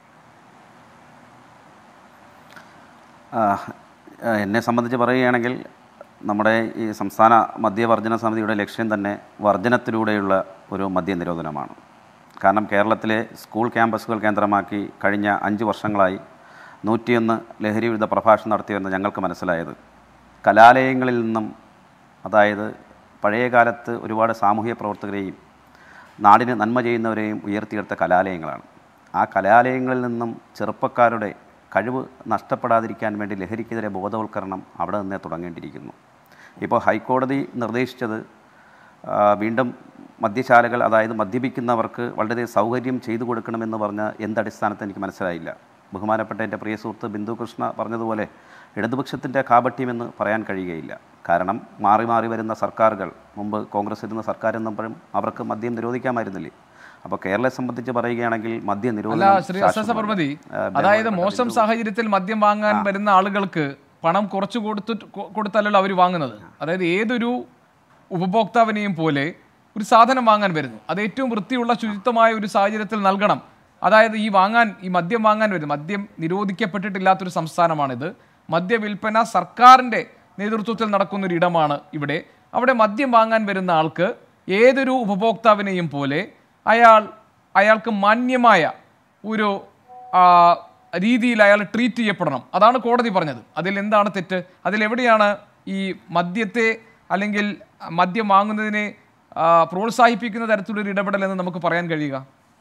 [SPEAKER 5] ആ, ആ, എന്നെ സംബന്ധിച്ച് പറയുകയാണെങ്കിൽ നമ്മുടെ ഈ സംസ്ഥാന മദ്യവർജന സമിതിയുടെ ലക്ഷ്യം തന്നെ വർജനത്തിലൂടെയുള്ള ഒരു മദ്യനിരോധനമാണ് കാരണം കേരളത്തിലെ സ്കൂൾ ക്യാമ്പസുകൾ കേന്ദ്രമാക്കി കഴിഞ്ഞ അഞ്ച് വർഷങ്ങളായി നൂറ്റിയൊന്ന് ലഹരി വിരുദ്ധ പ്രഭാഷണം നടത്തിവരുന്ന ഞങ്ങൾക്ക് മനസ്സിലായത് കലാലയങ്ങളിൽ നിന്നും അതായത് പഴയ കാലത്ത് ഒരുപാട് സാമൂഹിക പ്രവർത്തകരെയും നാടിന് നന്മ ചെയ്യുന്നവരെയും ഉയർത്തിയെടുത്ത കലാലയങ്ങളാണ് ആ കലാലയങ്ങളിൽ നിന്നും ചെറുപ്പക്കാരുടെ കഴിവ് നഷ്ടപ്പെടാതിരിക്കാൻ വേണ്ടി ലഹരിക്കെതിരെ ബോധവൽക്കരണം അവിടെ നിന്നേ തുടങ്ങേണ്ടിയിരിക്കുന്നു ഇപ്പോൾ ഹൈക്കോടതി നിർദ്ദേശിച്ചത് ആ, വീണ്ടും മദ്യശാലകൾ അതായത് മദ്യപിക്കുന്നവർക്ക് വളരെ സൗകര്യം ചെയ്തു കൊടുക്കണമെന്ന് പറഞ്ഞ എന്തടിസ്ഥാനത്തിൽ എനിക്ക് മനസ്സിലായില്ല ബഹുമാനപ്പെട്ട എൻ്റെ പ്രിയ സുഹൃത്ത് ബിന്ദു കൃഷ്ണ പറഞ്ഞതുപോലെ ഇടതുപക്ഷത്തിൻ്റെ കാപട്യമെന്ന് പറയാൻ കഴിയുകയില്ല കാരണം മാറി മാറി വരുന്ന സർക്കാരുകൾ മുമ്പ് കോൺഗ്രസ് ഇരുന്ന സർക്കാർ എന്നപ്പോഴും അവർക്ക് മദ്യം നിരോധിക്കാമായിരുന്നില്ലേ അപ്പോൾ കേരളത്തെ സംബന്ധിച്ച് പറയുകയാണെങ്കിൽ മദ്യ
[SPEAKER 2] അല്ല
[SPEAKER 5] നിരോധനം
[SPEAKER 2] ശ്രീ അസ
[SPEAKER 5] ശാശ്വതമല്ല.
[SPEAKER 2] സബർമതി
[SPEAKER 5] ആ,
[SPEAKER 2] അതായത്
[SPEAKER 5] ബഹുമാനപ്പെട്ട
[SPEAKER 2] മോശം
[SPEAKER 5] ബിന്ദു-
[SPEAKER 2] സാഹചര്യത്തിൽ മദ്യം വാങ്ങാൻ വരുന്ന ആളുകൾക്ക് പണം കുറച്ചു കൊടുത്തിട്ട് കൊ- കൊടുത്തല്ലല്ലോ അവർ വാങ്ങുന്നത് അതായത് ഏതൊരു ഉപഭോക്താവിനെയും പോലെ ഒരു സാധനം വാങ്ങാൻ വരുന്നു അത് ഏറ്റവും വൃത്തിയുള്ള ശുചിത്വമായ ഒരു സാഹചര്യത്തിൽ നൽകണം അതായത് ഈ വാങ്ങാൻ ഈ മദ്യം വാങ്ങാൻ വരുന്നു മദ്യം നിരോധിക്കപ്പെട്ടിട്ടില്ലാത്തൊരു സംസ്ഥാനമാണിത് മദ്യവിൽപ്പന സർക്കാരിൻ്റെ നേതൃത്വത്തിൽ നടക്കുന്ന ഒരു ഇടമാണ് ഇവിടെ അവിടെ മദ്യം വാങ്ങാൻ വരുന്ന ആൾക്ക് ഏതൊരു ഉപഭോക്താവിനെയും പോലെ അയാൾ അയാൾക്ക് മാന്യമായ ഒരു ആ, രീതിയിൽ അയാൾ ട്രീറ്റ് ചെയ്യപ്പെടണം അതാണ് കോടതി പറഞ്ഞത് അതിൽ എന്താണ് തെറ്റ് അതിലെവിടെയാണ് ഈ മദ്യത്തെ അല്ലെങ്കിൽ മദ്യം വാങ്ങുന്നതിനെ ആ, പ്രോത്സാഹിപ്പിക്കുന്ന തരത്തിലൊരു ഇടപെടൽ എന്ന് നമുക്ക് പറയാൻ കഴിയുക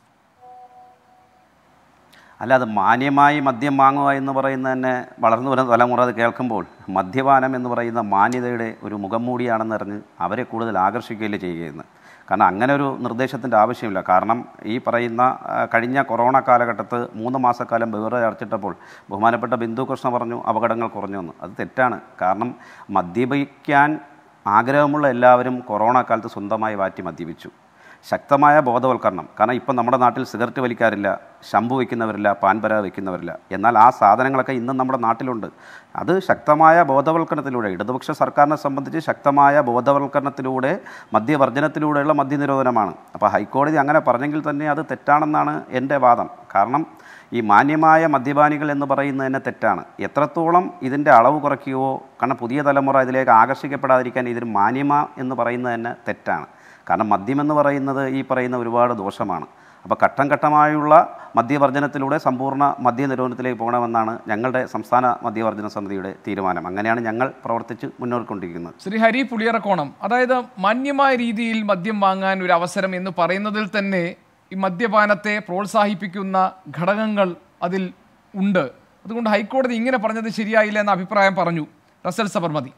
[SPEAKER 5] അല്ല അത് മാന്യമായി മദ്യം വാങ്ങുക എന്ന് പറയുന്നത് തന്നെ വളർന്നു വരുന്ന തലമുറ അത് കേൾക്കുമ്പോൾ മദ്യപാനം എന്ന് പറയുന്ന മാന്യതയുടെ ഒരു മുഖം മൂടിയാണെന്ന് അറിഞ്ഞ് അവരെ കൂടുതൽ ആകർഷിക്കുകയല്ലേ ചെയ്യുന്നത് കാരണം അങ്ങനെ ഒരു നിർദ്ദേശത്തിൻ്റെ ആവശ്യമില്ല കാരണം ഈ പറയുന്ന ആ, കഴിഞ്ഞ കൊറോണ കാലഘട്ടത്ത് മൂന്ന് മാസക്കാലം ബഹുറ അടച്ചിട്ടപ്പോൾ ബഹുമാനപ്പെട്ട ബിന്ദു കൃഷ്ണ പറഞ്ഞു അപകടങ്ങൾ കുറഞ്ഞു എന്ന് അത് തെറ്റാണ് കാരണം മദ്യപിക്കാൻ ആഗ്രഹമുള്ള എല്ലാവരും കൊറോണ കാലത്ത് സ്വന്തമായി വാറ്റി മദ്യപിച്ചു ശക്തമായ ബോധവൽക്കരണം കാരണം ഇപ്പം നമ്മുടെ നാട്ടിൽ സിഗരറ്റ് വലിക്കാറില്ല ശംഭു വയ്ക്കുന്നവരില്ല പാൻപര വയ്ക്കുന്നവരില്ല എന്നാൽ ആ സാധനങ്ങളൊക്കെ ഇന്നും നമ്മുടെ നാട്ടിലുണ്ട് അത് ശക്തമായ ബോധവൽക്കരണത്തിലൂടെ ഇടതുപക്ഷ സർക്കാരിനെ സംബന്ധിച്ച് ശക്തമായ ബോധവൽക്കരണത്തിലൂടെ മദ്യവർജനത്തിലൂടെയുള്ള മദ്യനിരോധനമാണ് അപ്പോൾ ഹൈക്കോടതി അങ്ങനെ പറഞ്ഞെങ്കിൽ തന്നെ അത് തെറ്റാണെന്നാണ് എൻ്റെ വാദം കാരണം ഈ മാന്യമായ മദ്യപാനികൾ എന്ന് പറയുന്നത് തന്നെ തെറ്റാണ് എത്രത്തോളം ഇതിൻ്റെ അളവ് കുറയ്ക്കുകയോ കാരണം പുതിയ തലമുറ ഇതിലേക്ക് ആകർഷിക്കപ്പെടാതിരിക്കാൻ ഇതിന് മാന്യമ എന്ന് പറയുന്നത് തന്നെ തെറ്റാണ് കാരണം മദ്യമെന്ന് പറയുന്നത് ഈ പറയുന്ന ഒരുപാട് ദോഷമാണ് അപ്പോൾ ഘട്ടം ഘട്ടമായുള്ള മദ്യവർജനത്തിലൂടെ സമ്പൂർണ്ണ മദ്യനിരോധനത്തിലേക്ക് പോകണമെന്നാണ് ഞങ്ങളുടെ സംസ്ഥാന മദ്യവർജന സമിതിയുടെ തീരുമാനം അങ്ങനെയാണ് ഞങ്ങൾ പ്രവർത്തിച്ച് മുന്നോട്ട്
[SPEAKER 2] ശ്രീ ഹരി പുളിയറക്കോണം അതായത് മാന്യമായ രീതിയിൽ മദ്യം വാങ്ങാൻ ഒരു അവസരം എന്ന് പറയുന്നതിൽ തന്നെ ഈ മദ്യപാനത്തെ പ്രോത്സാഹിപ്പിക്കുന്ന ഘടകങ്ങൾ അതിൽ ഉണ്ട് അതുകൊണ്ട് ഹൈക്കോടതി ഇങ്ങനെ പറഞ്ഞത് ശരിയായില്ല എന്ന അഭിപ്രായം പറഞ്ഞു റസൽ സബർമതി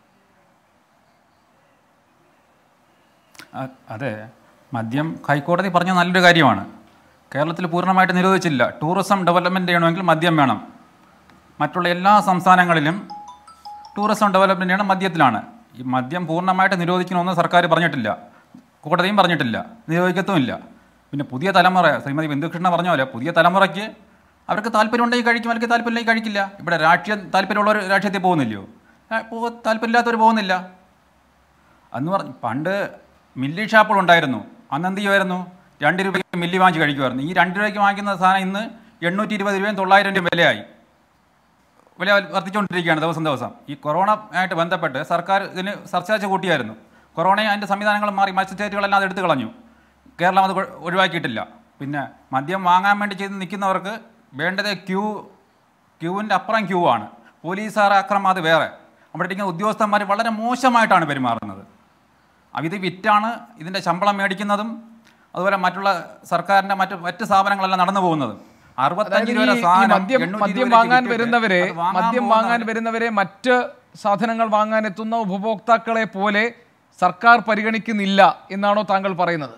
[SPEAKER 6] അ- അതെ മദ്യം ഹൈക്കോടതി പറഞ്ഞ നല്ലൊരു കാര്യമാണ് കേരളത്തിൽ പൂർണ്ണമായിട്ട് നിരോധിച്ചില്ല ടൂറിസം ഡെവലപ്മെൻറ്റ് ചെയ്യണമെങ്കിൽ മദ്യം വേണം മറ്റുള്ള എല്ലാ സംസ്ഥാനങ്ങളിലും ടൂറിസം ഡെവലപ്മെൻറ്റ് ചെയ്യണം മദ്യത്തിലാണ് ഈ മദ്യം പൂർണ്ണമായിട്ട് നിരോധിക്കണമെന്ന് സർക്കാർ പറഞ്ഞിട്ടില്ല കോടതിയും പറഞ്ഞിട്ടില്ല നിരോധിക്കത്തുമില്ല പിന്നെ പുതിയ തലമുറ ശ്രീമതി ബിന്ദുകൃഷ്ണ പറഞ്ഞ പോലെ പുതിയ തലമുറയ്ക്ക് അവർക്ക് താല്പര്യം ഉണ്ടെങ്കിൽ കഴിക്കും അവർക്ക് താല്പര്യമില്ലെങ്കിൽ കഴിക്കില്ല ഇവിടെ രാഷ്ട്രീയ താല്പര്യമുള്ളവർ രാഷ്ട്രീയത്തിൽ പോകുന്നില്ലയോ ആ, പോ താല്പര്യമില്ലാത്തവർ പോകുന്നില്ല അന്ന് പറഞ്ഞു പണ്ട് മില്ലി ഷാപ്പുകൾ ഉണ്ടായിരുന്നു അന്ന് എന്ത് ചെയ്യുമായിരുന്നു രണ്ട് രൂപയ്ക്ക് മില്ലി വാങ്ങിച്ച് കഴിക്കുമായിരുന്നു ഈ രണ്ട് രൂപയ്ക്ക് വാങ്ങിക്കുന്ന സാധനം ഇന്ന് എണ്ണൂറ്റി ഇരുപത് രൂപയും തൊള്ളായിരം രൂപയും വിലയായി വില വർദ്ധിച്ചുകൊണ്ടിരിക്കുകയാണ് ദിവസം ദിവസം ഈ കൊറോണ ആയിട്ട് ബന്ധപ്പെട്ട് സർക്കാർ ഇതിന് സർച്ചാർജ് കൂട്ടിയായിരുന്നു കൊറോണയും അതിൻ്റെ സംവിധാനങ്ങൾ മാറി മറ്റ് സ്റ്റേറ്റുകളെല്ലാം അത് എടുത്തു കളഞ്ഞു കേരളം അത് കൊ- ഒഴിവാക്കിയിട്ടില്ല പിന്നെ മദ്യം വാങ്ങാൻ വേണ്ടി ചെയ്ത് നിൽക്കുന്നവർക്ക് വേണ്ടത് ക്യൂ ക്യൂവിൻ്റെ അപ്പുറം ക്യൂ ആണ് പോലീസുകാർ അക്രമം അത് വേറെ അവിടെ ഇരിക്കുന്ന ഉദ്യോഗസ്ഥന്മാർ വളരെ മോശമായിട്ടാണ് പെരുമാറുന്നത് അവ ഇത് വിറ്റാണ് ഇതിൻ്റെ ശമ്പളം മേടിക്കുന്നതും അതുപോലെ മറ്റുള്ള സർക്കാരിൻ്റെ മറ്റു മറ്റ് സ്ഥാപനങ്ങളെല്ലാം നടന്നു പോകുന്നതും അറുപത്തഞ്ച്
[SPEAKER 2] അതായത്
[SPEAKER 6] രൂപ
[SPEAKER 2] ഈ- ഈ
[SPEAKER 6] സാധനം
[SPEAKER 2] മദ്യം
[SPEAKER 6] 820
[SPEAKER 2] മദ്യം
[SPEAKER 6] രൂപയ്ക്ക്
[SPEAKER 2] വാങ്ങാൻ
[SPEAKER 6] വിറ്റിട്ട്
[SPEAKER 2] വരുന്നവരെ
[SPEAKER 6] അത് വാങ്ങാൻ
[SPEAKER 2] മദ്യം
[SPEAKER 6] പോകുന്നവർ-
[SPEAKER 2] വാങ്ങാൻ വരുന്നവരെ മറ്റ് സാധനങ്ങൾ വാങ്ങാൻ എത്തുന്ന ഉപഭോക്താക്കളെ പോലെ സർക്കാർ പരിഗണിക്കുന്നില്ല എന്നാണോ താങ്കൾ പറയുന്നത്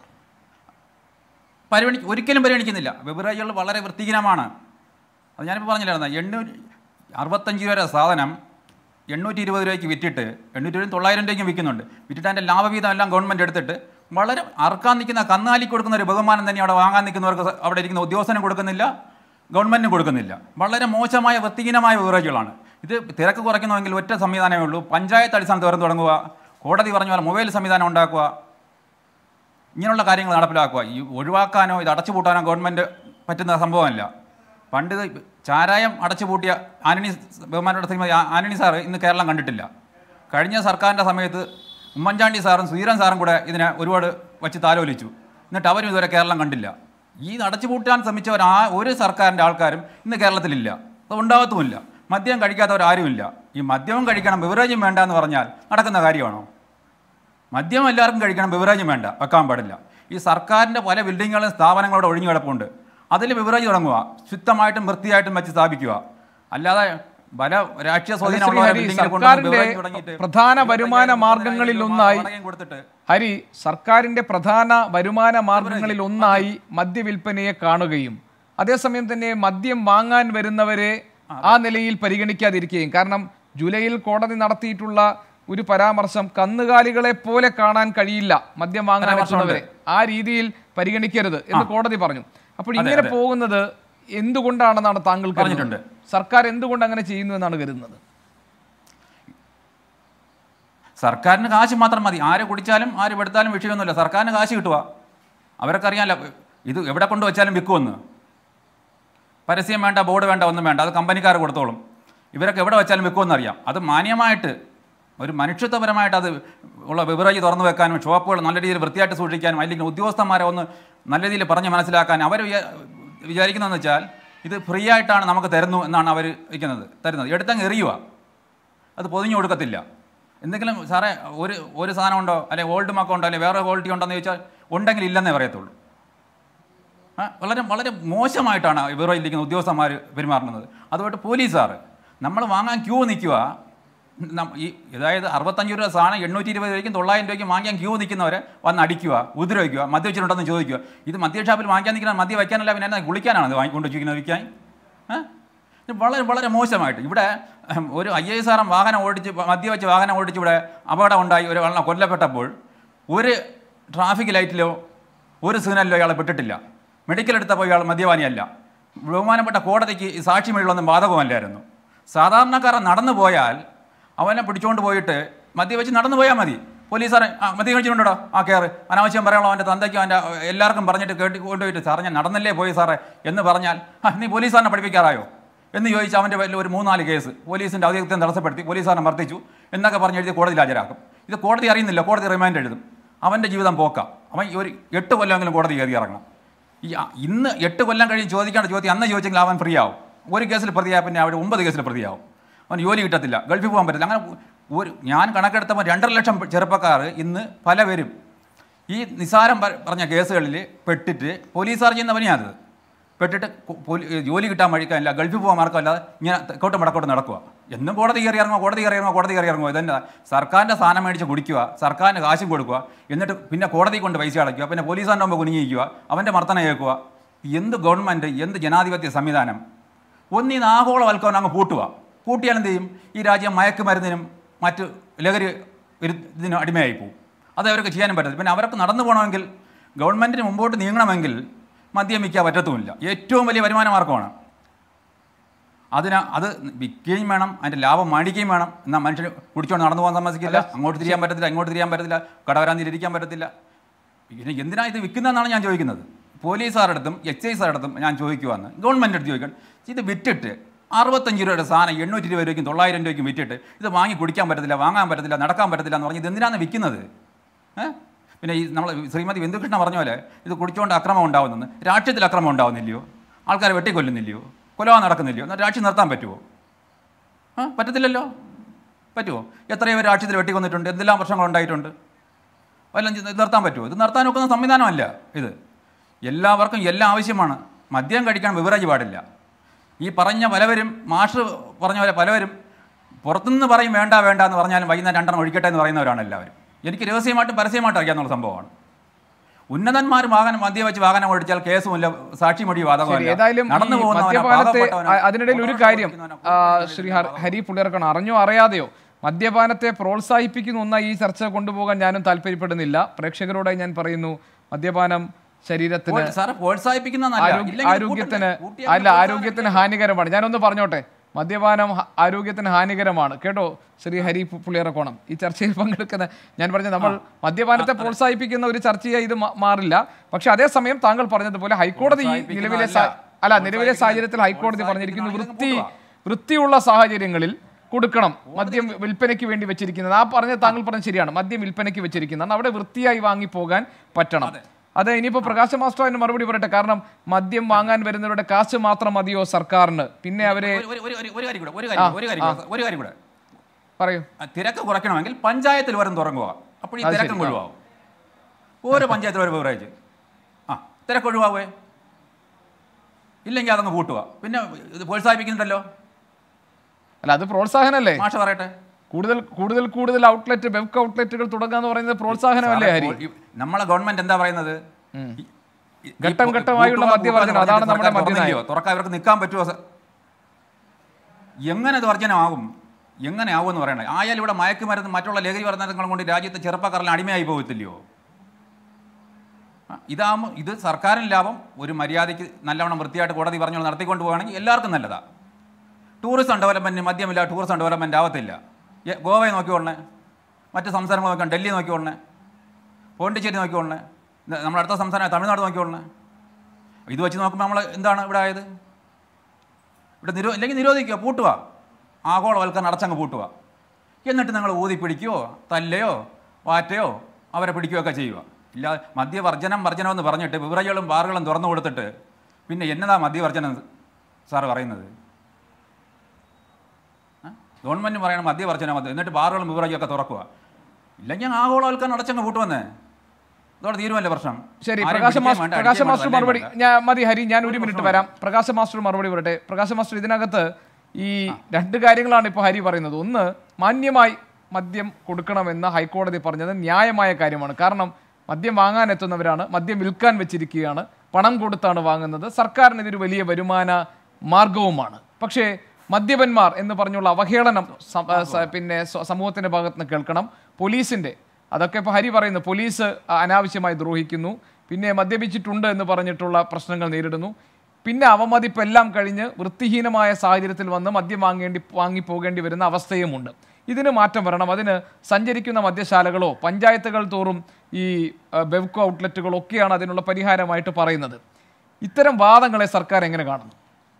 [SPEAKER 6] പരിഗണി ഒരിക്കലും പരിഗണിക്കുന്നില്ല ബെവറേജുകൾ വളരെ വൃത്തിഹീനമാണ് അത് ഞാനിപ്പോൾ പറഞ്ഞില്ലായിരുന്നു എണ്ണൂറ്റി അറുപത്തഞ്ച് രൂപ സാധനം എണ്ണൂറ്റി ഇരുപത് രൂപയ്ക്ക് വിറ്റിട്ട് എണ്ണൂറ്റി ഇരുപത് തൊള്ളായിരം രൂപയ്ക്ക് വിൽക്കുന്നുണ്ട് വിറ്റിട്ട് അതിൻ്റെ ലാഭവീതം എല്ലാം ഗവൺമെൻറ് എടുത്തിട്ട് വളരെ അറക്കാൻ നിൽക്കുന്ന കന്നാലി കൊടുക്കുന്ന ഒരു ബഹുമാനം തന്നെ അവിടെ വാങ്ങാൻ നിൽക്കുന്നവർക്ക് സ- അവിടെ ഇരിക്കുന്ന ഉദ്യോഗസ്ഥനും കൊടുക്കുന്നില്ല ഗവൺമെൻറ്റിനും കൊടുക്കുന്നില്ല വളരെ മോശമായ വൃത്തിഹീനമായ ബെവറേജുകളാണ് ഇത് തിരക്ക് കുറയ്ക്കണമെങ്കിൽ ഒറ്റ സംവിധാനമേ ഉള്ളൂ പഞ്ചായത്ത് അടിസ്ഥാനത്ത് തുറന്നു തുടങ്ങുക കോടതി പറഞ്ഞ പോലെ മൊബൈൽ സംവിധാനം ഉണ്ടാക്കുക ഇങ്ങനെയുള്ള കാര്യങ്ങൾ നടപ്പിലാക്കുക ഈ ഒഴിവാക്കാനോ ഇത് അടച്ചുപൂട്ടാനോ ഗവൺമെൻറ് പറ്റുന്ന സംഭവമല്ല പണ്ട് ഇത് ചാരായം അടച്ചുപൂട്ടിയ ആന്റണി ബഹുമാനോട് ശ്രീമതി ആ- ആന്റണി സാറ് ഇന്ന് കേരളം കണ്ടിട്ടില്ല കഴിഞ്ഞ സർക്കാരിൻ്റെ സമയത്ത് ഉമ്മൻചാണ്ടി സാറും സുധീരൻ സാറും കൂടെ ഇതിനെ ഒരുപാട് വച്ച് താലോലിച്ചു എന്നിട്ട് അവരും ഇതുവരെ കേരളം കണ്ടില്ല ഈ അടച്ചുപൂട്ടാൻ ശ്രമിച്ചവർ ആ ഒരു സർക്കാരിൻ്റെ ആൾക്കാരും ഇന്ന് കേരളത്തിലില്ല അത് ഉണ്ടാകത്തുമില്ല മദ്യം കഴിക്കാത്തവർ ആരുമില്ല ഈ മദ്യവും കഴിക്കണം ബിവറേജും വേണ്ട എന്ന് പറഞ്ഞാൽ നടക്കുന്ന കാര്യമാണോ മദ്യം എല്ലാവർക്കും കഴിക്കണം ബിവറേജും വേണ്ട വെക്കാൻ പാടില്ല ഈ സർക്കാരിൻ്റെ പല ബിൽഡിങ്ങുകളും സ്ഥാപനങ്ങളോട് ഒഴിഞ്ഞു കിടപ്പുണ്ട് അതിൽ ബിവറേജ് തുടങ്ങുക ശുദ്ധമായിട്ടും വൃത്തിയായിട്ടും വെച്ച് സ്ഥാപിക്കുക അല്ലാതെ പല രാഷ്ട്രീയ
[SPEAKER 2] അല്ല,
[SPEAKER 6] സ്വാധീനമുള്ള
[SPEAKER 2] ശ്രീ ഹരി,
[SPEAKER 6] ബിൽഡിങ്ങിൽ കൊണ്ടുവന്ന്
[SPEAKER 2] സർക്കാരിന്റെ
[SPEAKER 6] ബിവറേജ് തുടങ്ങിയിട്ട്
[SPEAKER 2] പ്രധാന
[SPEAKER 6] ബിവറേജ്
[SPEAKER 2] വരുമാന
[SPEAKER 6] മുപ്പതിനായിരം
[SPEAKER 2] മാർഗങ്ങളിൽ
[SPEAKER 6] രൂപ
[SPEAKER 2] ഒന്നായി
[SPEAKER 6] വാടകയും കൊടുത്തിട്ട്
[SPEAKER 2] ഹരി സർക്കാരിന്റെ പ്രധാന വരുമാന മാർഗങ്ങളിൽ ഒന്നായി മദ്യവിൽപ്പനയെ കാണുകയും അതേസമയം തന്നെ മദ്യം വാങ്ങാൻ വരുന്നവരെ ആ നിലയിൽ പരിഗണിക്കാതിരിക്കുകയും കാരണം ജൂലൈയിൽ കോടതി നടത്തിയിട്ടുള്ള ഒരു പരാമർശം കന്നുകാലികളെ പോലെ കാണാൻ കഴിയില്ല മദ്യം വാങ്ങാൻ
[SPEAKER 6] പരാമർശമുണ്ട്.
[SPEAKER 2] എത്തുന്നവരെ ആ രീതിയിൽ പരിഗണിക്കരുത് എന്ന് കോടതി പറഞ്ഞു അപ്പോൾ
[SPEAKER 6] അതെ,
[SPEAKER 2] ഇങ്ങനെ
[SPEAKER 6] അതെ.
[SPEAKER 2] പോകുന്നത് എന്തുകൊണ്ടാണെന്നാണ് താങ്കൾ
[SPEAKER 6] പറഞ്ഞിട്ടുണ്ട്.
[SPEAKER 2] കരുതുന്നത് സർക്കാർ എന്തുകൊണ്ട് അങ്ങനെ ചെയ്യുന്നു എന്നാണ് കരുതുന്നത്
[SPEAKER 6] സർക്കാരിന് കാശ് മാത്രം മതി ആര് കുടിച്ചാലും ആര് പെടുത്താലും വിഷയമൊന്നുമില്ല സർക്കാരിന് കാശ് കിട്ടുക അവരൊക്കെ അറിയാമല്ലോ ഇത് എവിടെ കൊണ്ട് വെച്ചാലും വിൽക്കുമെന്ന് പരസ്യം വേണ്ട ബോർഡ് വേണ്ട ഒന്നും വേണ്ട അത് കമ്പനിക്കാർ കൊടുത്തോളും ഇവരൊക്കെ എവിടെ വെച്ചാലും വിൽക്കുമെന്ന് അറിയാം അത് മാന്യമായിട്ട് ഒരു മനുഷ്യത്വപരമായിട്ട് അത് ഉള്ള ബിവറേജ് തുറന്നു വെക്കാനും ഷോപ്പുകൾ നല്ല രീതിയിൽ വൃത്തിയായിട്ട് സൂക്ഷിക്കാനും അല്ലെങ്കിൽ ഉദ്യോഗസ്ഥന്മാരെ ഒന്ന് നല്ല രീതിയിൽ പറഞ്ഞ് മനസ്സിലാക്കാനും അവർ വിചാരിക്കുന്നതെന്ന് വെച്ചാൽ ഇത് ഫ്രീ ആയിട്ടാണ് നമുക്ക് തരുന്നു എന്നാണ് അവർ ഇരിക്കുന്നത് തരുന്നത് എടുത്തങ്ങ് എറിയുക അത് പൊതിഞ്ഞു കൊടുക്കത്തില്ല എന്തെങ്കിലും സാറേ ഒരു ഒരു സാധനം ഉണ്ടോ അല്ലെങ്കിൽ ഓൾഡ് മക്ക ഉണ്ടോ അല്ലെങ്കിൽ വേറെ ക്വാളിറ്റി ഉണ്ടോ എന്ന് ചോദിച്ചാൽ ഉണ്ടെങ്കിൽ ഇല്ലെന്നേ പറയത്തുള്ളൂ ആ, വളരെ വളരെ മോശമായിട്ടാണ് ഇവരുടെ ഇരിക്കുന്ന ഉദ്യോഗസ്ഥന്മാർ പെരുമാറുന്നത് അതുകൊണ്ട് പോലീസുകാർ നമ്മൾ വാങ്ങാൻ ക്യൂ നിൽക്കുക നം- ഈ അതായത് അറുപത്തഞ്ച് രൂപ സാധനം എണ്ണൂറ്റി ഇരുപത് രൂപയ്ക്കും തൊള്ളായിരം രൂപയ്ക്കും വാങ്ങിക്കാൻ ക്യൂ നിൽക്കുന്നവരെ വന്ന് അടിക്കുക ഉപദ്രവിക്കുക മദ്യം വെച്ചിട്ടുണ്ടെന്ന് ചോദിക്കുക ഇത് മദ്യ ഷാപ്പിൽ വാങ്ങിക്കാൻ നിൽക്കുന്ന മദ്യം വയ്ക്കാനല്ല പിന്നെ എന്നാ കുളിക്കാനാണ് ഇത് വാങ്ങിക്കൊണ്ട് വെച്ചിരിക്കുന്നത് വിൽക്കാൻ ഏ? ഇത് വളരെ വളരെ മോശമായിട്ട് ഇവിടെ ഉം, ഒരു ഐ എ എസ് ആറും വാഹനം ഓടിച്ച് മദ്യം വെച്ച് വാഹനം ഓടിച്ച് ഇവിടെ അപകടം ഉണ്ടായി ഒരു ആളെ കൊല്ലപ്പെട്ടപ്പോൾ ഒരു ട്രാഫിക് ലൈറ്റിലോ ഒരു സിഗ്നലിലോ ഇയാളെ പെട്ടിട്ടില്ല മെഡിക്കൽ എടുത്തപ്പോൾ ഇയാൾ മദ്യപാനിയല്ല ബഹുമാനപ്പെട്ട കോടതിക്ക് ഈ സാക്ഷി മൊഴികളൊന്നും ബാധകമല്ലായിരുന്നു സാധാരണക്കാരൻ നടന്നു പോയാൽ അവനെ പിടിച്ചുകൊണ്ട് പോയിട്ട് മദ്യം വെച്ച് നടന്നു പോയാൽ മതി പോലീസുകാരൻ ആ മദ്യം കഴിച്ചിട്ടുണ്ടോ ആ കയറ് അനാവശ്യം പറയാനുള്ള അവൻ്റെ തന്തയ്ക്കും അവൻ്റെ എല്ലാവർക്കും പറഞ്ഞിട്ട് കേട്ടി കൊണ്ടുപോയിട്ട് സാറേ ഞാൻ നടന്നല്ലേ പോയി സാറേ എന്ന് പറഞ്ഞാൽ ആ നീ പോലീസുകാരനെ പഠിപ്പിക്കാറായോ എന്ന് ചോദിച്ച് അവൻ്റെ പേരിൽ ഒരു മൂന്നാല് കേസ് പോലീസിൻ്റെ ഔദ്യോഗികത്വം തടസ്സപ്പെടുത്തി പോലീസുകാരനെ മർദ്ദിച്ചു എന്നൊക്കെ പറഞ്ഞ് എഴുതി കോടതിയിൽ ഹാജരാക്കും ഇത് കോടതി അറിയുന്നില്ല കോടതി റിമാൻഡ് എഴുതും അവൻ്റെ ജീവിതം പോക്കാം അവൻ ഈ ഒരു എട്ട് കൊല്ലമെങ്കിലും കോടതി കയറി ഇറങ്ങണം ഈ ആ- ഇന്ന് എട്ട് കൊല്ലം കഴിഞ്ഞ് ചോദിക്കേണ്ട ചോദ്യം അന്ന് ചോദിച്ചെങ്കിൽ അവൻ ഫ്രീ ആവും ഒരു കേസിൽ പ്രതിയായ പിന്നെ അവിടെ ഒമ്പത് കേസിൽ പ്രതിയാവും അവൻ ജോലി കിട്ടത്തില്ല ഗൾഫിൽ പോകാൻ പറ്റില്ല അങ്ങനെ ഒരു ഞാൻ കണക്കെടുത്തപ്പോൾ രണ്ടര ലക്ഷം ചെറുപ്പക്കാർ ഇന്ന് പല പേരും ഈ നിസാരം പ- പറഞ്ഞ കേസുകളിൽ പെട്ടിട്ട് പോലീസുകാർ ചെയ്യുന്ന പണിയാത് പെട്ടിട്ട് കൊ- പോലീ- ജോലി കിട്ടാൻ വഴിക്കാനില്ല ഗൾഫിൽ പോകാൻ മാർക്കമല്ലാതെ ഇങ്ങനെ തെക്കോട്ട് മടക്കോട്ട് നടക്കുക എന്നും കോടതി കയറി ഇറങ്ങുക കോടതി കയറി ഇറങ്ങുക കോടതി കയറി ഇറങ്ങുക ഇതന്നെ സർക്കാരിൻ്റെ സാധനം മേടിച്ച് കുടിക്കുക സർക്കാരിന് കാശും കൊടുക്കുക എന്നിട്ട് പിന്നെ കോടതി കൊണ്ട് പൈസ അടയ്ക്കുക പിന്നെ പോലീസുകാരൻ്റെ മുമ്പ് കുനിഞ്ഞിരിക്കുക അവൻ്റെ മർത്തന കേൾക്കുക എന്ത് ഗവൺമെൻറ് എന്ത് ജനാധിപത്യ സംവിധാനം ഒന്നിന്ന് ആഗോളവൽക്കരണം അങ്ങ് പൂട്ടുക പൂട്ടിയാൽ എന്ത് ചെയ്യും ഈ രാജ്യം മയക്കുമരുന്നിനും മറ്റ് ലഹരി ഒരു ഇതിനും അടിമയായി പോകും അത് അവർക്ക് ചെയ്യാനും പറ്റത്തില്ല പിന്നെ അവർക്ക് നടന്നു പോകണമെങ്കിൽ ഗവൺമെൻറ്റിന് മുമ്പോട്ട് നീങ്ങണമെങ്കിൽ മദ്യം വിൽക്കാൻ പറ്റത്തുമില്ല ഏറ്റവും വലിയ വരുമാന മാർഗമാണ് അതിന് അത് വിൽക്കുകയും വേണം അതിൻ്റെ ലാഭം മേടിക്കുകയും വേണം എന്നാൽ മനുഷ്യന് കുടിച്ചോണ്ട് നടന്നു പോകാൻ സമ്മതിക്കില്ല അങ്ങോട്ട് തിരിയാൻ പറ്റത്തില്ല ഇങ്ങോട്ട് തിരിയാൻ പറ്റത്തില്ല കടവരാന്തിയിൽ ഇരിക്കാൻ പറ്റത്തില്ല പിന്നെ എന്തിനാ ഇത് വിൽക്കുന്നതെന്നാണ് ഞാൻ ചോദിക്കുന്നത് പോലീസുകാരടുത്തും എക്സൈസുകാരടുത്തും ഞാൻ ചോദിക്കുവാന്ന് ഗവൺമെൻറ് അടുത്ത് ചോദിക്കണം ഇത് വിറ്റിട്ട് അറുപത്തഞ്ച് രൂപയുടെ സാധനം എണ്ണൂറ്റി ഇരുപത് രൂപയ്ക്കും തൊള്ളായിരം രൂപയ്ക്കും വിറ്റിട്ട് ഇത് വാങ്ങി കുടിക്കാൻ പറ്റത്തില്ല വാങ്ങാൻ പറ്റത്തില്ല നടക്കാൻ പറ്റത്തില്ല എന്ന് പറഞ്ഞ് ഇത് എന്തിനാണ് വിൽക്കുന്നത് ഏ പിന്നെ ഈ നമ്മൾ ശ്രീമതി ബിന്ദുകൃഷ്ണ പറഞ്ഞ പോലെ ഇത് കുടിച്ചുകൊണ്ട് അക്രമം ഉണ്ടാവുന്നെന്ന് രാഷ്ട്രീയത്തിൽ അക്രമം ഉണ്ടാവുന്നില്ലയോ ആൾക്കാരെ വെട്ടിക്കൊല്ലുന്നില്ലയോ കൊലവാ നടക്കുന്നില്ലയോ എന്നാൽ രാഷ്ട്രീയം നിർത്താൻ പറ്റുമോ ആ പറ്റത്തില്ലല്ലോ പറ്റുമോ എത്രയോ പേര് രാഷ്ട്രീയത്തിൽ വെട്ടിക്കൊന്നിട്ടുണ്ട് എന്തെല്ലാം പ്രശ്നങ്ങൾ ഉണ്ടായിട്ടുണ്ട് വല്ലതും ഇത് നിർത്താൻ പറ്റുമോ ഇത് നിർത്താൻ ഒക്കുന്ന സംവിധാനമല്ല ഇത് എല്ലാവർക്കും എല്ലാം ആവശ്യമാണ് മദ്യം കഴിക്കാൻ വിവറേജ് പാടില്ല ഈ പറഞ്ഞ പലവരും മാഷ് പറഞ്ഞ പോലെ പലവരും പുറത്തുനിന്ന് പറയും വേണ്ട വേണ്ട എന്ന് പറഞ്ഞാലും വൈകുന്നേരം രണ്ടെണ്ണം ഒഴിക്കട്ടെ എന്ന് പറയുന്നവരാണ് എല്ലാവരും എനിക്ക് രഹസ്യമായിട്ടും പരസ്യമായിട്ടും അറിയാവുന്ന സംഭവമാണ് ഉന്നതന്മാർ വാഹനം മദ്യം വെച്ച് വാഹനം ഓടിച്ചാൽ കേസുമില്ല സാക്ഷിമൊഴി
[SPEAKER 2] ശരി
[SPEAKER 6] വാദകമല്ല
[SPEAKER 2] ഏതായാലും
[SPEAKER 6] നടന്നു
[SPEAKER 2] ഈ
[SPEAKER 6] പോകുന്നവനാ,
[SPEAKER 2] മദ്യപാനത്തെ
[SPEAKER 6] പാവപ്പെട്ടവനാ,
[SPEAKER 2] അ- അതിനിടയിൽ ഒരു കാര്യം ആ, ശ്രീ ഹർ- ഹരി പുള്ളിയർക്കണം അറിഞ്ഞോ അറിയാതെയോ മദ്യപാനത്തെ പ്രോത്സാഹിപ്പിക്കുന്ന ഒന്നായി ഈ ചർച്ച കൊണ്ടുപോകാൻ ഞാനും താല്പര്യപ്പെടുന്നില്ല പ്രേക്ഷകരോടായി ഞാൻ പറയുന്നു മദ്യപാനം ശരീരത്തിന്
[SPEAKER 6] പ്രോത്സാ- സാറ് പ്രോത്സാഹിപ്പിക്കുന്നതല്ല.
[SPEAKER 2] ആരോഗ്യ-
[SPEAKER 6] ഇല്ലെങ്കിൽ
[SPEAKER 2] ആരോഗ്യത്തിന്
[SPEAKER 6] കൂട്ടണ്ടേ? കൂട്ടിയാൽ
[SPEAKER 2] അല്ല ആരോഗ്യത്തിന് ഹാനികരമാണ് ഞാനൊന്ന് പറഞ്ഞോട്ടെ മദ്യപാനം ഹ- ആരോഗ്യത്തിന് ഹാനികരമാണ് കേട്ടോ ശ്രീ ഹരി പു- പുള്ളിയറക്കോണം ഈ ചർച്ചയിൽ പങ്കെടുക്കുന്ന ഞാൻ പറഞ്ഞ നമ്മൾ മദ്യപാനത്തെ പ്രോത്സാഹിപ്പിക്കുന്ന ഒരു ചർച്ചയായി ഇത് മാ- മാറില്ല പക്ഷെ അതേസമയം താങ്കൾ പറഞ്ഞതുപോലെ ഹൈക്കോടതി ഈ നിലവിലെ സാ- അല്ല നിലവിലെ സാഹചര്യത്തിൽ ഹൈക്കോടതി പറഞ്ഞിരിക്കുന്നു വൃത്തി വൃത്തിയുള്ള സാഹചര്യങ്ങളിൽ കൊടുക്കണം മദ്യം വിൽപ്പനയ്ക്ക് വേണ്ടി വെച്ചിരിക്കുന്നത് ആ പറഞ്ഞ താങ്കൾ പറഞ്ഞത് ശരിയാണ് മദ്യം വിൽപ്പനയ്ക്ക് വെച്ചിരിക്കുന്നതാണ് അവിടെ വൃത്തിയായി വാങ്ങി പോകാൻ പറ്റണം അത് ഇനിയിപ്പോ പ്രകാശ മാസ്റ്റർ അതിന് മറുപടി പറയട്ടെ കാരണം മദ്യം വാങ്ങാൻ വരുന്നവരുടെ കാശ് മാത്രം മതിയോ സർക്കാരിന് പിന്നെ അവരെ
[SPEAKER 6] ഒരു- ഒരു- ഒരു- ഒരു- ഒരു കാര്യം കൂടെ ഒരു കാര്യം കൂടെ, ഒരു കാര്യം കൂടെ, ഒരു കാര്യം കൂടെ
[SPEAKER 2] പറയൂ
[SPEAKER 6] ആ, തിരക്ക് കുറയ്ക്കണമെങ്കിൽ പഞ്ചായത്തിൽ വരും തുടങ്ങുക അപ്പോൾ ഈ തിരക്കും ഒഴിവാകും ഓരോ പഞ്ചായത്തിൽ ഒരു ബിവറേജ് ആ തിരക്ക് ഒഴിവാവേ ഇല്ലെങ്കിൽ അതങ്ങ് പൂട്ടുക പിന്നെ ഇത് പ്രോത്സാഹിപ്പിക്കുന്നുണ്ടല്ലോ
[SPEAKER 2] അല്ല അത് പ്രോത്സാഹനല്ലേ
[SPEAKER 6] മാഷ പറയട്ടെ
[SPEAKER 2] കൂടുതൽ കൂടുതൽ കൂടുതൽ ഔട്ട്ലെറ്റ് വെബ് ഔട്ട്ലെറ്റുകൾ തുടങ്ങുക എന്ന് പറയുന്നത് പ്രോത്സാഹനമല്ലേ ഹരി
[SPEAKER 6] സാറേ, ഈ- നമ്മളെ ഗവൺമെന്റ് എന്താ പറയുന്നത് ഈ- ഈ-
[SPEAKER 2] ഘട്ടം
[SPEAKER 6] ഈ
[SPEAKER 2] ഘട്ടമായുള്ള
[SPEAKER 6] പൂട്ടുക,
[SPEAKER 2] മദ്യവർജനം,
[SPEAKER 6] പൂട്ടുക എന്ന്
[SPEAKER 2] അതാണ് നമ്മുടെ
[SPEAKER 6] പറഞ്ഞിട്ട്
[SPEAKER 2] മദ്യനയം.
[SPEAKER 6] തുറന്നില്ലയോ? തുറക്കാൻ ഇവർക്ക് നിൽക്കാൻ പറ്റുമോ സർ? എങ്ങനെ ഇത് വർജനമാകും എങ്ങനെ ആവുമെന്ന് പറയണേ ആയാലും ഇവിടെ മയക്കുമരുന്ന് മറ്റുള്ള ലഹരി വർദ്ധനങ്ങളും കൊണ്ട് രാജ്യത്തെ ചെറുപ്പക്കാരെല്ലാം അടിമയായി പോകത്തില്ലയോ ആ, ഇതാകുമ്പോൾ ഇത് സർക്കാരിന് ലാഭം ഒരു മര്യാദയ്ക്ക് നല്ലവണ്ണം വൃത്തിയായിട്ട് കോടതി പറഞ്ഞു നടത്തിക്കൊണ്ട് പോവുകയാണെങ്കിൽ എല്ലാവർക്കും നല്ലതാണ് ടൂറിസം ഡെവലപ്മെൻറ്റ് മദ്യമില്ല ടൂറിസം ഡെവലപ്മെൻറ്റ് ആവത്തില്ല ഏ, ഗോവയെ നോക്കിക്കൊള്ളേ മറ്റ് സംസ്ഥാനങ്ങൾ നോക്കണം ഡൽഹി നോക്കിക്കൊള്ളേ പോണ്ടിച്ചേരി നോക്കിക്കൊള്ളേ നമ്മുടെ അടുത്ത സംസ്ഥാനം തമിഴ്നാട് നോക്കിക്കൊള്ളേ ഇത് വെച്ച് നോക്കുമ്പോൾ നമ്മൾ എന്താണ് ഇവിടെ ആയത് ഇവിടെ നിരോ ഇല്ലെങ്കിൽ നിരോധിക്കുക പൂട്ടുക ആഗോളവൽക്കരണം അടച്ചങ്ങ് പൂട്ടുക എന്നിട്ട് നിങ്ങൾ ഊതി പിടിക്കുകയോ തല്ലയോ വാറ്റയോ അവരെ പിടിക്കുകയൊക്കെ ചെയ്യുക ഇല്ല മദ്യവർജനം വർജനം എന്ന് പറഞ്ഞിട്ട് വിവറകളും ബാറുകളും തുറന്നു കൊടുത്തിട്ട് പിന്നെ എന്നതാ മദ്യവർജനം സാറ് പറയുന്നത് ആ? ഗവൺമെൻറ് പറയണം മദ്യവർജനം മതി എന്നിട്ട് ബാറുകളും വിവറയൊക്കെ തുറക്കുക ഇല്ലെങ്കിൽ ആഗോളവൽക്കരണം അടച്ചങ്ങ് പൂട്ടുവന്നേ അതോടെ തീരുമല്ലേ പ്രശ്നം
[SPEAKER 2] ശരി
[SPEAKER 6] ആരെയും
[SPEAKER 2] പ്രകാശ
[SPEAKER 6] പിടിക്കുകയും
[SPEAKER 2] മാസ്റ്റർ
[SPEAKER 6] വേണ്ട,
[SPEAKER 2] പ്രകാശ
[SPEAKER 6] അടിക്കുകയും
[SPEAKER 2] മാസ്റ്റർ
[SPEAKER 6] വേണ്ട,
[SPEAKER 2] മറുപടി
[SPEAKER 6] വേണ്ട.
[SPEAKER 2] ഞാൻ മതി ഹരി ഞാൻ ഒരു മിനിറ്റ് വരാം പ്രകാശ മാസ്റ്റർ മറുപടി പറയട്ടെ പ്രകാശ മാസ്റ്റർ ഇതിനകത്ത് ഈ രണ്ട് കാര്യങ്ങളാണ് ഇപ്പോൾ ഹരി പറയുന്നത് ഒന്ന് മാന്യമായി മദ്യം കൊടുക്കണമെന്ന് ഹൈക്കോടതി പറഞ്ഞത് ന്യായമായ കാര്യമാണ് കാരണം മദ്യം വാങ്ങാൻ എത്തുന്നവരാണ് മദ്യം വിൽക്കാൻ വെച്ചിരിക്കുകയാണ് പണം കൊടുത്താണ് വാങ്ങുന്നത് സർക്കാരിന് ഇതൊരു വലിയ വരുമാന മാർഗവുമാണ് പക്ഷേ മദ്യപന്മാർ എന്ന് പറഞ്ഞുള്ള അവഹേളനം സ- സ- പിന്നെ സ്വ- സമൂഹത്തിന്റെ ഭാഗത്ത് നിന്ന് കേൾക്കണം പോലീസിന്റെ അതൊക്കെ ഇപ്പോൾ ഹരി പറയുന്നു പോലീസ് അനാവശ്യമായി ദ്രോഹിക്കുന്നു പിന്നെ മദ്യപിച്ചിട്ടുണ്ട് എന്ന് പറഞ്ഞിട്ടുള്ള പ്രശ്നങ്ങൾ നേരിടുന്നു പിന്നെ അവമതിപ്പെല്ലാം കഴിഞ്ഞ് വൃത്തിഹീനമായ സാഹചര്യത്തിൽ വന്ന് മദ്യം വാങ്ങേണ്ടി വാങ്ങി പോകേണ്ടി വരുന്ന അവസ്ഥയുമുണ്ട് ഇതിന് മാറ്റം വരണം അതിന് സഞ്ചരിക്കുന്ന മദ്യശാലകളോ പഞ്ചായത്തുകൾ തോറും ഈ അഹ്, ബെവ്കോ ഔട്ട്ലെറ്റുകളോ ഒക്കെയാണ് അതിനുള്ള പരിഹാരമായിട്ട് പറയുന്നത് ഇത്തരം വാദങ്ങളെ സർക്കാർ എങ്ങനെ കാണുന്നു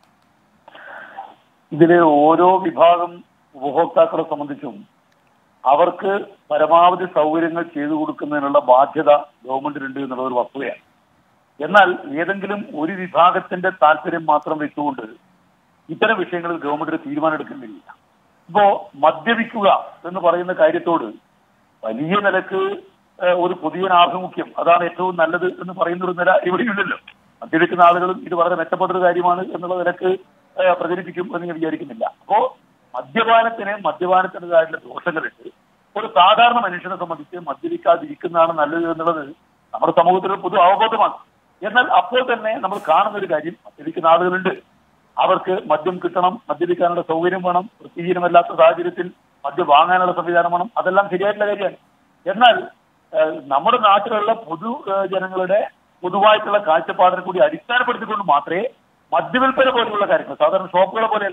[SPEAKER 3] ഇതിലെ ഓരോ വിഭാഗം ഉപഭോക്താക്കളെ സംബന്ധിച്ചും അവർക്ക് പരമാവധി സൗകര്യങ്ങൾ ചെയ്തു കൊടുക്കുന്നതിനുള്ള ബാധ്യത ഗവൺമെന്റിനുണ്ട് എന്നുള്ള ഒരു വസ്തുതയാണ് എന്നാൽ ഏതെങ്കിലും ഒരു വിഭാഗത്തിന്റെ താല്പര്യം മാത്രം വെച്ചുകൊണ്ട് ഇത്തരം വിഷയങ്ങളിൽ ഗവൺമെന്റ് ഒരു തീരുമാനം എടുക്കുന്നില്ല ഇപ്പോ മദ്യപിക്കുക എന്ന് പറയുന്ന കാര്യത്തോട് വലിയ നിലക്ക് ഏഹ്, ഒരു പുതിയ ആഭിമുഖ്യം അതാണ് ഏറ്റവും നല്ലത് എന്ന് പറയുന്ന ഒരു നില ഇവിടെയില്ലല്ലോ മദ്യപിക്കുന്ന ആളുകളും ഇത് വളരെ മെച്ചപ്പെട്ട ഒരു കാര്യമാണ് എന്നുള്ള നിലക്ക് ഏഹ്, പ്രചരിപ്പിക്കും എന്ന് ഞാൻ വിചാരിക്കുന്നില്ല അപ്പോ മദ്യപാനത്തിന് മദ്യപാനത്തിൻ്റെതായിട്ടുള്ള ദോഷങ്ങളുണ്ട് ഒരു സാധാരണ മനുഷ്യനെ സംബന്ധിച്ച് മദ്യപിക്കാതിരിക്കുന്നതാണ് നല്ലത് എന്നുള്ളത് നമ്മുടെ സമൂഹത്തിൽ പൊതു അവബോധമാണ് എന്നാൽ അപ്പോൾ തന്നെ നമ്മൾ കാണുന്ന ഒരു കാര്യം മദ്യപിക്കുന്ന ആളുകളുണ്ട് അവർക്ക് മദ്യം കിട്ടണം മദ്യപിക്കാനുള്ള സൗകര്യം വേണം വൃത്തിഹീനമല്ലാത്ത സാഹചര്യത്തിൽ മദ്യം വാങ്ങാനുള്ള സംവിധാനം വേണം അതെല്ലാം ശരിയായിട്ടുള്ള കാര്യമാണ് എന്നാൽ ഏഹ്, നമ്മുടെ നാട്ടിലുള്ള പൊതു ഏഹ്, ജനങ്ങളുടെ പൊതുവായിട്ടുള്ള കാഴ്ചപ്പാടിനെ കൂടി അടിസ്ഥാനപ്പെടുത്തിക്കൊണ്ട് മാത്രമേ മദ്യവിൽപ്പന പോലെയുള്ള കാര്യങ്ങൾ സാധാരണ ഷോപ്പുകളെ പോലെയല്ല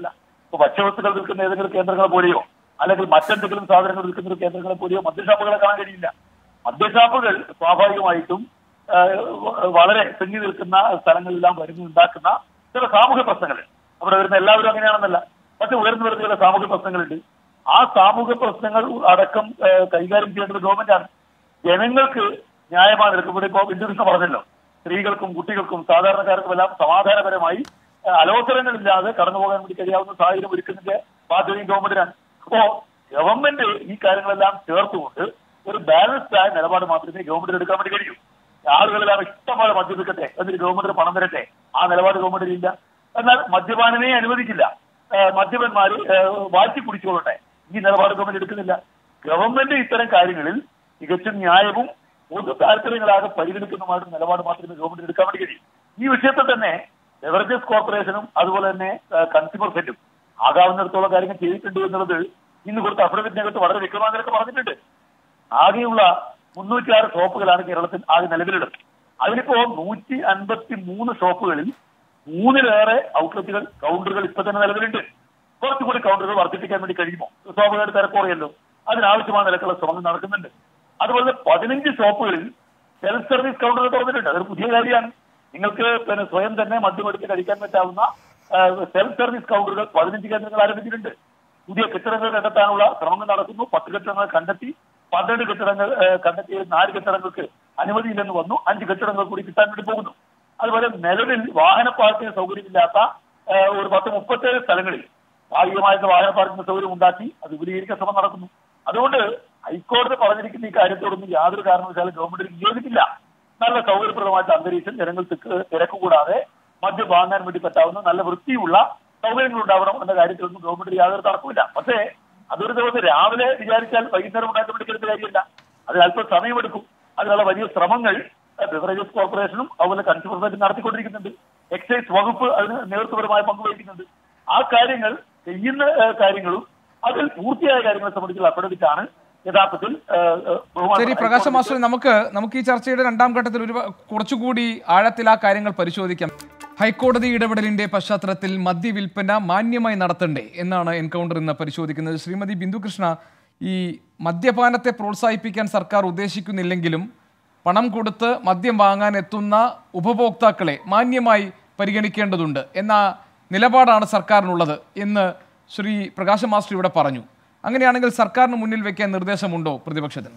[SPEAKER 3] ഇപ്പൊ ഭക്ഷ്യവസ്തുക്കൾ വിൽക്കുന്ന ഏതെങ്കിലും കേന്ദ്രങ്ങളെ പോലെയോ അല്ലെങ്കിൽ മറ്റെന്തെങ്കിലും സാധനങ്ങൾ വിൽക്കുന്ന ഒരു കേന്ദ്രങ്ങളെ പോലെയോ മദ്യഷാപ്പുകളെ കാണാൻ കഴിയില്ല മദ്യഷാപ്പുകൾ സ്വാഭാവികമായിട്ടും ആ, വളരെ തിങ്ങി നിൽക്കുന്ന സ്ഥലങ്ങളിലെല്ലാം വരുന്നു ഉണ്ടാക്കുന്ന ചില സാമൂഹ്യ പ്രശ്നങ്ങൾ അവിടെ വരുന്ന എല്ലാവരും അങ്ങനെയാണെന്നല്ല പക്ഷെ ഉയർന്നു വരുന്ന ചില സാമൂഹ്യ പ്രശ്നങ്ങളുണ്ട് ആ സാമൂഹ്യ പ്രശ്നങ്ങൾ അടക്കം ആ, കൈകാര്യം ചെയ്യേണ്ടത് ഗവൺമെന്റാണ് ജനങ്ങൾക്ക് ന്യായമാണ് ഇവിടെ ഇപ്പോ ബിന്ദുകൃഷ്ണ പറഞ്ഞല്ലോ സ്ത്രീകൾക്കും കുട്ടികൾക്കും സാധാരണക്കാർക്കും എല്ലാം സമാധാനപരമായി ആ, അലോസരങ്ങളില്ലാതെ കടന്നു പോകാൻ വേണ്ടി കഴിയാവുന്ന സാഹചര്യം ഒരുക്കുന്നതിന്റെ ബാധ്യതയും ഗവൺമെന്റിനാണ് അപ്പോ ഗവൺമെന്റ് ഈ കാര്യങ്ങളെല്ലാം ചേർത്തുകൊണ്ട് ഒരു ബാലൻസ്ഡ് ആയ നിലപാട് മാത്രമേ ഗവൺമെന്റിന് എടുക്കാൻ വേണ്ടി കഴിയൂ ആളുകളെല്ലാം ഇഷ്ടംപോലെ മദ്യപിക്കട്ടെ എന്നിട്ട് ഗവൺമെന്റിന് പണം തരട്ടെ ആ നിലപാട് ഗവൺമെന്റിന് ഇല്ല എന്നാൽ മദ്യപാനമേ അനുവദിക്കില്ല ആ, മദ്യപന്മാര് ആ, വാറ്റി കുടിച്ചോളട്ടെ ഈ നിലപാട് ഗവൺമെന്റ് എടുക്കുന്നില്ല ഗവൺമെന്റ് ഇത്തരം കാര്യങ്ങളിൽ തികച്ചും ന്യായവും പൊതു താല്പര്യങ്ങളാകെ പരിഗണിക്കുന്നതുമായിട്ട് നിലപാട് മാത്രമേ ഗവൺമെന്റ് എടുക്കാൻ വേണ്ടി കഴിയൂ ഈ വിഷയത്തിൽ തന്നെ ബെവറേജസ് കോർപ്പറേഷനും അതുപോലെ തന്നെ കൺസ്യൂമർ ഫെഡും ആകാവുന്നിടത്തോളം കാര്യങ്ങൾ ചെയ്തിട്ടുണ്ട് എന്നുള്ളത് ഇന്ന് കൊടുത്ത അഫിഡവിറ്റിനകത്ത് വളരെ വ്യക്തമാകലൊക്കെ പറഞ്ഞിട്ടുണ്ട് ആകെയുള്ള മുന്നൂറ്റി ആറ് ഷോപ്പുകളാണ് കേരളത്തിൽ ആകെ നിലവിലുള്ളത് അതിലിപ്പോ നൂറ്റി അൻപത്തി മൂന്ന് ഷോപ്പുകളിൽ മൂന്നിലേറെ ഔട്ട്ലെറ്റുകൾ കൗണ്ടറുകൾ ഇപ്പൊ തന്നെ നിലവിലുണ്ട് കുറച്ചുകൂടി കൗണ്ടറുകൾ വർദ്ധിപ്പിക്കാൻ വേണ്ടി കഴിയുമോ സ്വാഭാവികമായിട്ട് തിരക്കുറയല്ലോ അതിനാവശ്യമായ നിലക്കുള്ള ശ്രമങ്ങൾ നടക്കുന്നുണ്ട് അതുപോലെ തന്നെ പതിനഞ്ച് ഷോപ്പുകളിൽ സെൽഫ് സർവീസ് കൗണ്ടറുകൾ തുറന്നിട്ടുണ്ട് അതൊരു പുതിയ കാര്യമാണ് നിങ്ങൾക്ക് പിന്നെ സ്വയം തന്നെ മദ്യമെടുത്ത് കഴിക്കാൻ പറ്റാവുന്ന സെൽഫ് സർവീസ് കൗണ്ടറുകൾ പതിനഞ്ച് കേന്ദ്രങ്ങൾ ആരംഭിച്ചിട്ടുണ്ട് പുതിയ കെട്ടിടങ്ങൾ കണ്ടെത്താനുള്ള ശ്രമങ്ങൾ നടക്കുന്നു പത്ത് കെട്ടിടങ്ങൾ കണ്ടെത്തി പന്ത്രണ്ട് കെട്ടിടങ്ങൾ ഏഹ്, കണ്ടെത്തിയ നാല് കെട്ടിടങ്ങൾക്ക് അനുമതിയില്ലെന്ന് വന്നു അഞ്ച് കെട്ടിടങ്ങൾ കൂടി കിട്ടാൻ വേണ്ടി പോകുന്നു അതുപോലെ നിലവിൽ വാഹന പാർക്കിംഗ് സൗകര്യമില്ലാത്ത ഏഹ്, ഒരു പത്ത് മുപ്പത്തേഴ് സ്ഥലങ്ങളിൽ ഭാഗികമായിട്ട് വാഹന പാർക്കിംഗ് സൗകര്യം ഉണ്ടാക്കി അത് വിപുലീകരിക്കാൻ ശ്രമം നടക്കുന്നു അതുകൊണ്ട് ഹൈക്കോടതി പറഞ്ഞിരിക്കുന്ന ഈ കാര്യത്തോടൊന്നും യാതൊരു കാരണവശാലും ഗവൺമെന്റിന് വിയോജിപ്പില്ല നല്ല സൗകര്യപ്രദമായിട്ട് അന്തരീക്ഷം ജനങ്ങൾ തിക്ക് തിരക്ക് കൂടാതെ മദ്യം വാങ്ങാൻ വേണ്ടി പറ്റാവുന്ന നല്ല വൃത്തിയുള്ള സൗകര്യങ്ങൾ ഉണ്ടാവണം എന്ന കാര്യത്തിലൊന്നും ഗവൺമെന്റ് യാതൊരു തർക്കമില്ല പക്ഷേ അതൊരു ദിവസം രാവിലെ വിചാരിച്ചാൽ വൈകുന്നേരം ഉണ്ടാക്കാൻ വേണ്ടി കഴിയുന്ന കാര്യമില്ല അതിന് അല്പം സമയമെടുക്കും അതിനുള്ള വലിയ ശ്രമങ്ങൾ ബിവറേജസ് കോർപ്പറേഷനും അതുപോലെ കൺസ്യൂമർ ഫെഡ് നടത്തിക്കൊണ്ടിരിക്കുന്നുണ്ട് എക്സൈസ് വകുപ്പ് അതിന് നേതൃത്വപരമായ പങ്ക് വഹിക്കുന്നുണ്ട് ആ കാര്യങ്ങൾ ചെയ്യുന്ന ഏഹ്, കാര്യങ്ങളും അതിൽ പൂർത്തിയായ കാര്യങ്ങളെ സംബന്ധിച്ചുള്ള അഫിഡവിറ്റാണ് യഥാർത്ഥത്തിൽ ഏഹ്, ഏഹ്, ബഹുമാനപ്പെട്ട
[SPEAKER 2] ശരി പ്രകാശ്
[SPEAKER 3] ഹൈക്കോടതി
[SPEAKER 2] മാസ്റ്റർ നമുക്ക് നമുക്ക് ഈ ചർച്ചയുടെ രണ്ടാം ഘട്ടത്തിൽ ഒരു കുറച്ചുകൂടി ആഴത്തിൽ ആ കാര്യങ്ങൾ പരിശോധിക്കാം ഹൈക്കോടതി ഇടപെടലിന്റെ പശ്ചാത്തലത്തിൽ മദ്യവിൽപ്പന മാന്യമായി നടത്തണ്ടേ എന്നാണ് എൻകൗണ്ടർ ഇന്ന് പരിശോധിക്കുന്നത് ശ്രീമതി ബിന്ദുകൃഷ്ണ ഈ മദ്യപാനത്തെ പ്രോത്സാഹിപ്പിക്കാൻ സർക്കാർ ഉദ്ദേശിക്കുന്നില്ലെങ്കിലും പണം കൊടുത്ത് മദ്യം വാങ്ങാൻ എത്തുന്ന ഉപഭോക്താക്കളെ മാന്യമായി പരിഗണിക്കേണ്ടതുണ്ട് എന്ന നിലപാടാണ് സർക്കാരിനുള്ളത് എന്ന് ശ്രീ പ്രകാശ മാസ്റ്റർ ഇവിടെ പറഞ്ഞു അങ്ങനെയാണെങ്കിൽ സർക്കാരിന് മുന്നിൽ വെക്കാൻ നിർദ്ദേശമുണ്ടോ പ്രതിപക്ഷത്തിന്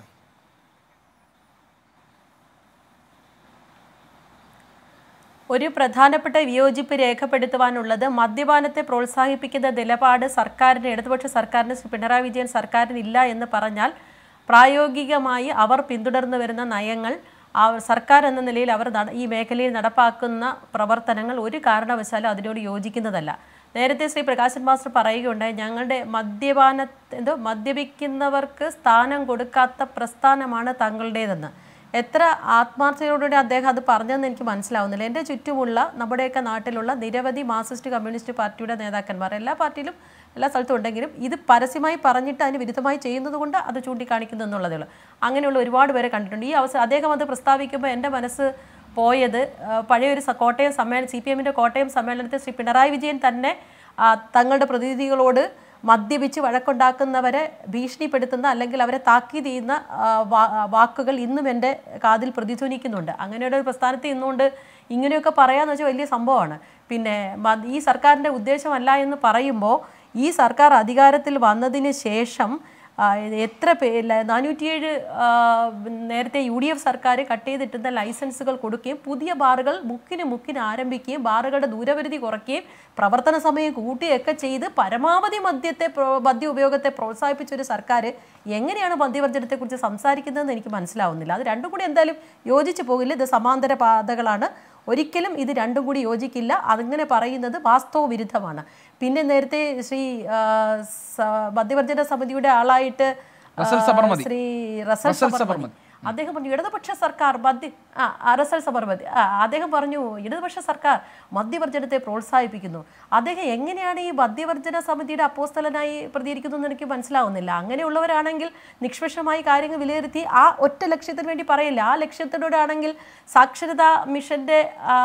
[SPEAKER 4] ഒരു പ്രധാനപ്പെട്ട വിയോജിപ്പ് രേഖപ്പെടുത്തുവാനുള്ളത് മദ്യപാനത്തെ പ്രോത്സാഹിപ്പിക്കുന്ന നിലപാട് സർക്കാരിന് ഇടതുപക്ഷ സർക്കാരിന് ശ്രീ പിണറായി വിജയൻ സർക്കാരിന് ഇല്ല എന്ന് പറഞ്ഞാൽ പ്രായോഗികമായി അവർ പിന്തുടർന്നു വരുന്ന നയങ്ങൾ ആ സർക്കാർ എന്ന നിലയിൽ അവർ നട- ഈ മേഖലയിൽ നടപ്പാക്കുന്ന പ്രവർത്തനങ്ങൾ ഒരു കാരണവശാലും അതിനോട് യോജിക്കുന്നതല്ല നേരത്തെ ശ്രീ പ്രകാശൻ മാസ്റ്റർ പറയുകയുണ്ടായി ഞങ്ങളുടെ മദ്യപാന എന്തോ മദ്യപിക്കുന്നവർക്ക് സ്ഥാനം കൊടുക്കാത്ത പ്രസ്ഥാനമാണ് തങ്ങളുടേതെന്ന് എത്ര ആത്മാർത്ഥതയോടുകൂടി അദ്ദേഹം അത് പറഞ്ഞതെന്ന് എനിക്ക് മനസ്സിലാവുന്നില്ല എൻ്റെ ചുറ്റുമുള്ള നമ്മുടെയൊക്കെ നാട്ടിലുള്ള നിരവധി മാർക്സിസ്റ്റ് കമ്മ്യൂണിസ്റ്റ് പാർട്ടിയുടെ നേതാക്കന്മാർ എല്ലാ പാർട്ടിയിലും എല്ലാ സ്ഥലത്തും ഉണ്ടെങ്കിലും ഇത് പരസ്യമായി പറഞ്ഞിട്ട് അതിന് വിരുദ്ധമായി ചെയ്യുന്നത് കൊണ്ട് അത് ചൂണ്ടിക്കാണിക്കുന്നു എന്നുള്ളതേ ഉള്ളൂ അങ്ങനെയുള്ള ഒരുപാട് പേരെ കണ്ടിട്ടുണ്ട് ഈ അവസരം അദ്ദേഹം അത് പ്രസ്താവിക്കുമ്പോൾ എൻ്റെ മനസ്സ് പോയത് ആ, പഴയൊരു സ- കോട്ടയം സമ്മേളനം സി പി എമ്മിൻ്റെ കോട്ടയം സമ്മേളനത്തിൽ ശ്രീ പിണറായി വിജയൻ തന്നെ ആ, തങ്ങളുടെ പ്രതിനിധികളോട് മദ്യപിച്ച് വഴക്കുണ്ടാക്കുന്നവരെ ഭീഷണിപ്പെടുത്തുന്ന അല്ലെങ്കിൽ അവരെ താക്കീത് ചെയ്യുന്ന ആ, വാ- ആ, വാക്കുകൾ ഇന്നും എൻ്റെ കാതിൽ പ്രതിധ്വനിക്കുന്നുണ്ട് അങ്ങനെയുള്ള ഒരു പ്രസ്ഥാനത്തിൽ ഇന്നുകൊണ്ട് ഇങ്ങനെയൊക്കെ പറയാന്ന് വെച്ചാൽ വലിയ സംഭവമാണ് പിന്നെ മ- ഈ സർക്കാരിൻ്റെ ഉദ്ദേശമല്ല എന്ന് പറയുമ്പോൾ ഈ സർക്കാർ അധികാരത്തിൽ വന്നതിന് ശേഷം ആ, എത്ര പേ ല- നാനൂറ്റിയേഴ് ആ, നേരത്തെ യു ഡി എഫ് സർക്കാർ കട്ട് ചെയ്തിട്ടുന്ന ലൈസൻസുകൾ കൊടുക്കുകയും പുതിയ ബാറുകൾ മുക്കിന് മുക്കിന് ആരംഭിക്കുകയും ബാറുകളുടെ ദൂരപരിധി കുറയ്ക്കുകയും പ്രവർത്തന സമയം കൂട്ടുകയൊക്കെ ചെയ്ത് പരമാവധി മദ്യത്തെ പ്രോ- മദ്യ ഉപയോഗത്തെ പ്രോത്സാഹിപ്പിച്ച ഒരു സർക്കാർ എങ്ങനെയാണ് മദ്യവർജനത്തെക്കുറിച്ച് സംസാരിക്കുന്നതെന്ന് എനിക്ക് മനസ്സിലാവുന്നില്ല അത് രണ്ടും കൂടി എന്തായാലും യോജിച്ച് പോകില്ല ഇത് സമാന്തര പാതകളാണ് ഒരിക്കലും ഇത് രണ്ടും കൂടി യോജിക്കില്ല അങ്ങനെ പറയുന്നത് വാസ്തവ വിരുദ്ധമാണ് പിന്നെ നേരത്തെ ശ്രീ ആ, സ- മദ്യവർജന സമിതിയുടെ ആളായിട്ട് ആ,
[SPEAKER 2] റസൽ സബർമതി.
[SPEAKER 4] ശ്രീ റസൽ
[SPEAKER 2] റസൽ
[SPEAKER 4] സബർമതി
[SPEAKER 2] സബർമതി.
[SPEAKER 4] അദ്ദേഹം പറഞ്ഞു ഇടതുപക്ഷ സർക്കാർ മദ്യ ആ അറസൽ സബർമതി ആ അദ്ദേഹം പറഞ്ഞു ഇടതുപക്ഷ സർക്കാർ മദ്യവർജനത്തെ പ്രോത്സാഹിപ്പിക്കുന്നു അദ്ദേഹം എങ്ങനെയാണ് ഈ മദ്യവർജന സമിതിയുടെ അപ്പോസ്തലനായി പ്രതികരിക്കുന്നതെന്ന് എനിക്ക് മനസ്സിലാവുന്നില്ല അങ്ങനെയുള്ളവരാണെങ്കിൽ നിഷ്പക്ഷമായി കാര്യങ്ങൾ വിലയിരുത്തി ആ ഒറ്റ ലക്ഷ്യത്തിന് വേണ്ടി പറയില്ല ആ ലക്ഷ്യത്തിനോടാണെങ്കിൽ സാക്ഷരതാ മിഷന്റെ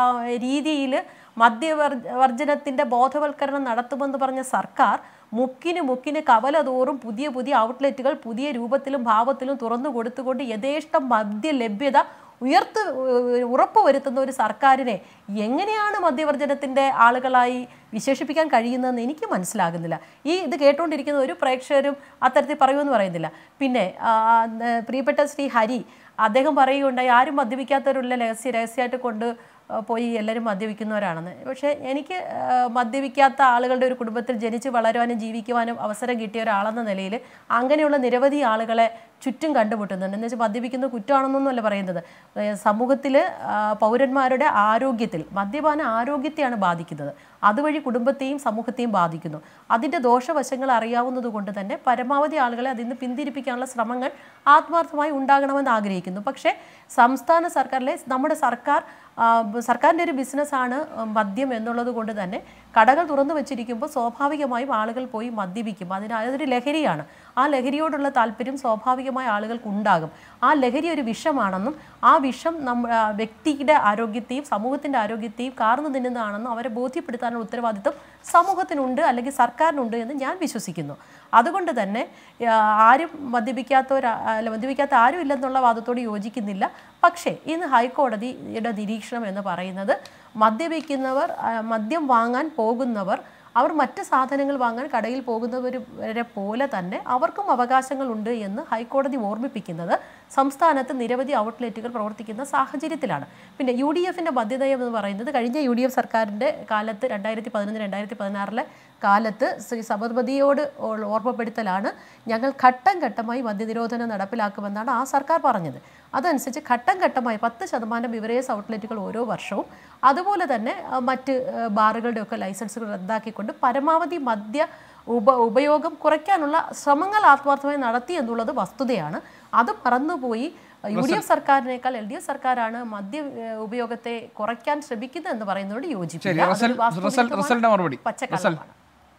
[SPEAKER 4] രീതിയിൽ മദ്യവർജനത്തിന്റെ ബോധവൽക്കരണം നടത്തുമെന്ന് പറഞ്ഞ സർക്കാർ മുക്കിന് മുക്കിന് കവല തോറും പുതിയ പുതിയ ഔട്ട്ലെറ്റുകൾ പുതിയ രൂപത്തിലും ഭാവത്തിലും തുറന്നു കൊടുത്തുകൊണ്ട് യഥേഷ്ടം മദ്യ ലഭ്യത ഉയർത്ത് ഉറപ്പുവരുത്തുന്ന ഒരു സർക്കാരിനെ എങ്ങനെയാണ് മദ്യവർജനത്തിന്റെ ആളുകളായി വിശേഷിപ്പിക്കാൻ കഴിയുന്നതെന്ന് എനിക്ക് മനസ്സിലാകുന്നില്ല ഈ ഇത് കേട്ടുകൊണ്ടിരിക്കുന്ന ഒരു പ്രേക്ഷകരും അത്തരത്തിൽ പറയുമെന്ന് പറയുന്നില്ല പിന്നെ ആ, ആ, പ്രിയപ്പെട്ട ശ്രീ ഹരി അദ്ദേഹം പറയുകയുണ്ടായി ആരും മദ്യപിക്കാത്തവരുള്ള രഹസ്യ രഹസ്യമായിട്ട് കൊണ്ട് ആ, പോയി എല്ലാവരും മദ്യപിക്കുന്നവരാണെന്ന് പക്ഷേ എനിക്ക് ആ, മദ്യപിക്കാത്ത ആളുകളുടെ ഒരു കുടുംബത്തിൽ ജനിച്ച് വളരുവാനും ജീവിക്കുവാനും അവസരം കിട്ടിയ ഒരാളെന്ന നിലയിൽ അങ്ങനെയുള്ള നിരവധി ആളുകളെ ചുറ്റും കണ്ടുമുട്ടുന്നുണ്ട് എന്ന് വെച്ചാൽ മദ്യപിക്കുന്നത് കുറ്റമാണെന്നൊന്നുമല്ല പറയുന്നത് സമൂഹത്തിൽ പൗരന്മാരുടെ ആരോഗ്യത്തിൽ മദ്യപാന ആരോഗ്യത്തെയാണ് ബാധിക്കുന്നത് അതുവഴി കുടുംബത്തെയും സമൂഹത്തെയും ബാധിക്കുന്നു അതിൻ്റെ ദോഷവശങ്ങൾ അറിയാവുന്നത് കൊണ്ട് തന്നെ പരമാവധി ആളുകളെ അതിൽ നിന്ന് പിന്തിരിപ്പിക്കാനുള്ള ശ്രമങ്ങൾ ആത്മാർത്ഥമായി ഉണ്ടാകണമെന്ന് ആഗ്രഹിക്കുന്നു പക്ഷേ സംസ്ഥാന സർക്കാരിലെ നമ്മുടെ സർക്കാർ ആ, സർക്കാരിൻ്റെ ഒരു ബിസിനസ്സാണ് മദ്യം എന്നുള്ളത് കൊണ്ട് തന്നെ കടകൾ തുറന്നു വെച്ചിരിക്കുമ്പോൾ സ്വാഭാവികമായും ആളുകൾ പോയി മദ്യപിക്കും അതിന് അതൊരു ലഹരിയാണ് ആ ലഹരിയോടുള്ള താല്പര്യം സ്വാഭാവികമായ ആളുകൾക്ക് ഉണ്ടാകും ആ ലഹരി ഒരു വിഷമാണെന്നും ആ വിഷം നമ്മ ആ, വ്യക്തിയുടെ ആരോഗ്യത്തെയും സമൂഹത്തിൻ്റെ ആരോഗ്യത്തെയും കാർന്നു തിന്നുന്നതാണെന്നും അവരെ ബോധ്യപ്പെടുത്താനുള്ള ഉത്തരവാദിത്വം സമൂഹത്തിനുണ്ട് അല്ലെങ്കിൽ സർക്കാരിനുണ്ട് എന്ന് ഞാൻ വിശ്വസിക്കുന്നു അതുകൊണ്ട് തന്നെ ആ, ആരും മദ്യപിക്കാത്തവർ അല്ല മദ്യപിക്കാത്ത ആരും ഇല്ലെന്നുള്ള വാദത്തോട് യോജിക്കുന്നില്ല പക്ഷേ ഇന്ന് ഹൈക്കോടതിയുടെ നിരീക്ഷണം എന്ന് പറയുന്നത് മദ്യപിക്കുന്നവർ ആ, മദ്യം വാങ്ങാൻ പോകുന്നവർ അവർ മറ്റ് സാധനങ്ങൾ വാങ്ങാൻ കടയിൽ പോകുന്നവരെ പോലെ തന്നെ അവർക്കും അവകാശങ്ങളുണ്ട് എന്ന് ഹൈക്കോടതി ഓർമ്മിപ്പിക്കുന്നത് സംസ്ഥാനത്ത് നിരവധി ഔട്ട്ലെറ്റുകൾ പ്രവർത്തിക്കുന്ന സാഹചര്യത്തിലാണ് പിന്നെ യു ഡി എഫിൻ്റെ മദ്യനയം എന്ന് പറയുന്നത് കഴിഞ്ഞ യു ഡി എഫ് സർക്കാരിൻ്റെ കാലത്ത് രണ്ടായിരത്തി പതിനൊന്ന് രണ്ടായിരത്തി പതിനാറിലെ കാലത്ത് ശ്രീ സബർമതിയോട് ഉള്ള ഓർമ്മപ്പെടുത്തലാണ് ഞങ്ങൾ ഘട്ടം ഘട്ടമായി മദ്യനിരോധനം നടപ്പിലാക്കുമെന്നാണ് ആ സർക്കാർ പറഞ്ഞത് അതനുസരിച്ച് ഘട്ടം ഘട്ടമായി പത്ത് ശതമാനം ബിവറേജ് ഔട്ട്ലെറ്റുകൾ ഓരോ വർഷവും അതുപോലെ തന്നെ ആ, മറ്റ് ആ, ബാറുകളുടെയൊക്കെ ലൈസൻസുകൾ റദ്ദാക്കിക്കൊണ്ട് പരമാവധി മദ്യ ഉപ ഉപയോഗം കുറയ്ക്കാനുള്ള ശ്രമങ്ങൾ ആത്മാർത്ഥമായി നടത്തി എന്നുള്ളത് വസ്തുതയാണ് അത് മറന്നുപോയി യു ഡി എഫ് സർക്കാരിനേക്കാൾ എൽ ഡി എഫ് സർക്കാരാണ് മദ്യ ഏ, ഉപയോഗത്തെ കുറയ്ക്കാൻ ശ്രമിക്കുന്നത് എന്ന് പറയുന്നതോട്
[SPEAKER 2] ശരി
[SPEAKER 4] യോജിപ്പില്ല
[SPEAKER 2] റസൽ
[SPEAKER 4] അതൊരു വാസ്തവികമാണ്.
[SPEAKER 2] റസൽ റസലിന്റെ മറുപടി റസൽ
[SPEAKER 4] പച്ചക്കള്ളമാണ്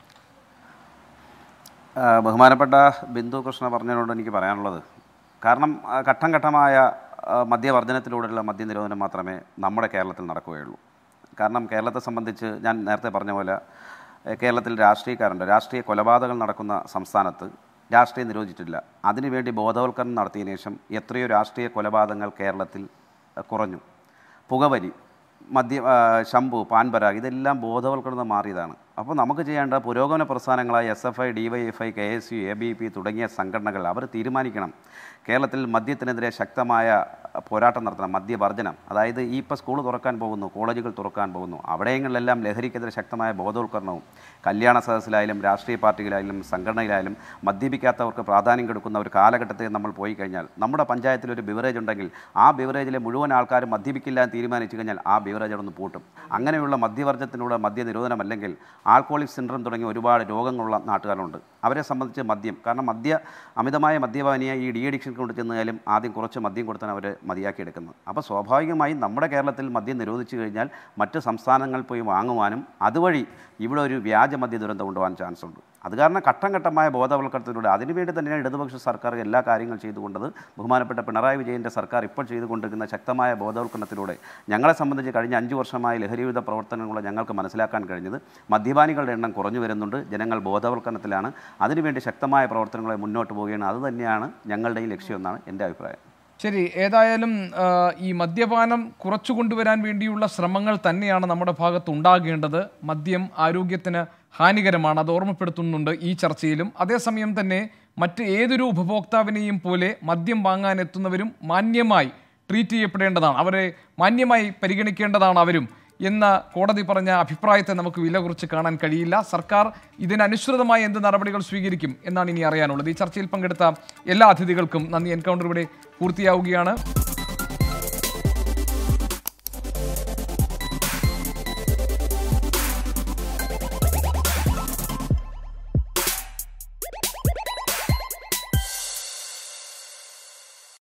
[SPEAKER 5] ആ, ബഹുമാനപ്പെട്ട ബിന്ദു കൃഷ്ണ പറഞ്ഞതിനോട് എനിക്ക് പറയാനുള്ളത് കാരണം ആ, ഘട്ടം ഘട്ടമായ ആ, മദ്യവർജനത്തിലൂടെയുള്ള മദ്യനിരോധനം മാത്രമേ നമ്മുടെ കേരളത്തിൽ നടക്കുകയുള്ളൂ കാരണം കേരളത്തെ സംബന്ധിച്ച് ഞാൻ നേരത്തെ പറഞ്ഞ പോലെ ഏ, കേരളത്തിൽ രാഷ്ട്രീയക്കാരുണ്ട് രാഷ്ട്രീയ കൊലപാതകങ്ങൾ നടക്കുന്ന സംസ്ഥാനത്ത് രാഷ്ട്രീയം നിരോധിച്ചിട്ടില്ല അതിനുവേണ്ടി ബോധവൽക്കരണം നടത്തിയതിനു ശേഷം എത്രയോ രാഷ്ട്രീയ കൊലപാതകങ്ങൾ കേരളത്തിൽ ആ, കുറഞ്ഞു പുകവലി മദ്യ ആ, ശംഭു പാൻപരാഗ് ഇതെല്ലാം ബോധവൽക്കരണം മാറിയതാണ് അപ്പോൾ നമുക്ക് ചെയ്യേണ്ട പുരോഗമന പ്രസ്ഥാനങ്ങളായ S F I D Y F I K S U A B P തുടങ്ങിയ സംഘടനകൾ അവർ തീരുമാനിക്കണം കേരളത്തിൽ മദ്യത്തിനെതിരെ ശക്തമായ പോരാട്ടം നടത്തണം മദ്യവർജനം അതായത് ഈ ഇപ്പോൾ സ്കൂൾ തുറക്കാൻ പോകുന്നു കോളേജുകൾ തുറക്കാൻ പോകുന്നു അവിടെയെങ്കിലെല്ലാം ലഹരിക്കെതിരെ ശക്തമായ ബോധവൽക്കരണവും കല്യാണ സദസ്സിലായാലും രാഷ്ട്രീയ പാർട്ടിയിലായാലും സംഘടനയിലായാലും മദ്യപിക്കാത്തവർക്ക് പ്രാധാന്യം കൊടുക്കുന്ന ഒരു കാലഘട്ടത്തിൽ നമ്മൾ പോയി കഴിഞ്ഞാൽ നമ്മുടെ പഞ്ചായത്തിൽ ഒരു ബിവറേജ് ഉണ്ടെങ്കിൽ ആ ബിവറേജിലെ മുഴുവൻ ആൾക്കാരും മദ്യപിക്കില്ല എന്ന് തീരുമാനിച്ചു കഴിഞ്ഞാൽ ആ ബിവറേജ് അവിടെ നിന്ന് പൂട്ടും അങ്ങനെയുള്ള മദ്യവർജനത്തിലൂടെ മദ്യനിരോധനം അല്ലെങ്കിൽ ആൽക്കോളിക് സിൻഡ്രം തുടങ്ങിയ ഒരുപാട് രോഗങ്ങളുള്ള നാട്ടുകാരുണ്ട് അവരെ സംബന്ധിച്ച് മദ്യം കാരണം മദ്യ അമിതമായ മദ്യപാനിയെ ഈ ഡി അഡിക്ഷൻ കൊണ്ട് ചെന്നാലും ആദ്യം കുറച്ച് മദ്യം കൊടുത്താണ് അവർ മതിയാക്കിയെടുക്കുന്നത് അപ്പോൾ സ്വാഭാവികമായും നമ്മുടെ കേരളത്തിൽ മദ്യം നിരോധിച്ചു കഴിഞ്ഞാൽ മറ്റ് സംസ്ഥാനങ്ങളിൽ പോയി വാങ്ങുവാനും അതുവഴി ഇവിടെ ഒരു വ്യാജ മദ്യ ദുരന്തം ഉണ്ടാവാൻ ചാൻസ് ഉണ്ട് അത് കാരണം ഘട്ടം ഘട്ടമായ ബോധവൽക്കരണത്തിലൂടെ അതിനുവേണ്ടി തന്നെയാണ് ഇടതുപക്ഷ സർക്കാർ എല്ലാ കാര്യങ്ങളും ചെയ്തുകൊണ്ടത് ബഹുമാനപ്പെട്ട പിണറായി വിജയൻ്റെ സർക്കാർ ഇപ്പോൾ ചെയ്തുകൊണ്ടിരിക്കുന്ന ശക്തമായ ബോധവൽക്കരണത്തിലൂടെ ഞങ്ങളെ സംബന്ധിച്ച് കഴിഞ്ഞ അഞ്ച് വർഷമായ ലഹരിവിരുദ്ധ പ്രവർത്തനങ്ങളെ ഞങ്ങൾക്ക് മനസ്സിലാക്കാൻ കഴിഞ്ഞത് മദ്യപാനികളുടെ എണ്ണം കുറഞ്ഞു വരുന്നുണ്ട് ജനങ്ങൾ ബോധവൽക്കരണത്തിലാണ് അതിനുവേണ്ടി ശക്തമായ പ്രവർത്തനങ്ങളെ മുന്നോട്ട് പോവുകയാണ് അത് തന്നെയാണ് ഞങ്ങളുടെയും ലക്ഷ്യമെന്നാണ് എൻ്റെ അഭിപ്രായം
[SPEAKER 2] ശരി ഏതായാലും ആ, ഈ മദ്യപാനം കുറച്ചു കൊണ്ടുവരാൻ വേണ്ടിയുള്ള ശ്രമങ്ങൾ തന്നെയാണ് നമ്മുടെ ഭാഗത്ത് ഉണ്ടാകേണ്ടത് മദ്യം ആരോഗ്യത്തിന് ഹാനികരമാണ് അത് ഓർമ്മപ്പെടുത്തുന്നുണ്ട് ഈ ചർച്ചയിലും അതേസമയം തന്നെ മറ്റ് ഏതൊരു ഉപഭോക്താവിനെയും പോലെ മദ്യം വാങ്ങാൻ എത്തുന്നവരും മാന്യമായി ട്രീറ്റ് ചെയ്യപ്പെടേണ്ടതാണ് അവരെ മാന്യമായി പരിഗണിക്കേണ്ടതാണ് അവരും എന്ന കോടതി പറഞ്ഞ അഭിപ്രായത്തെ നമുക്ക് വില കുറിച്ച് കാണാൻ കഴിയില്ല സർക്കാർ ഇതിനനുസൃതമായ എന്ത് നടപടികൾ സ്വീകരിക്കും എന്നാണ് ഇനി അറിയാനുള്ളത് ഈ ചർച്ചയിൽ പങ്കെടുത്ത എല്ലാ അതിഥികൾക്കും നന്ദി എൻകൗണ്ടർ ഇവിടെ പൂർത്തിയാവുകയാണ്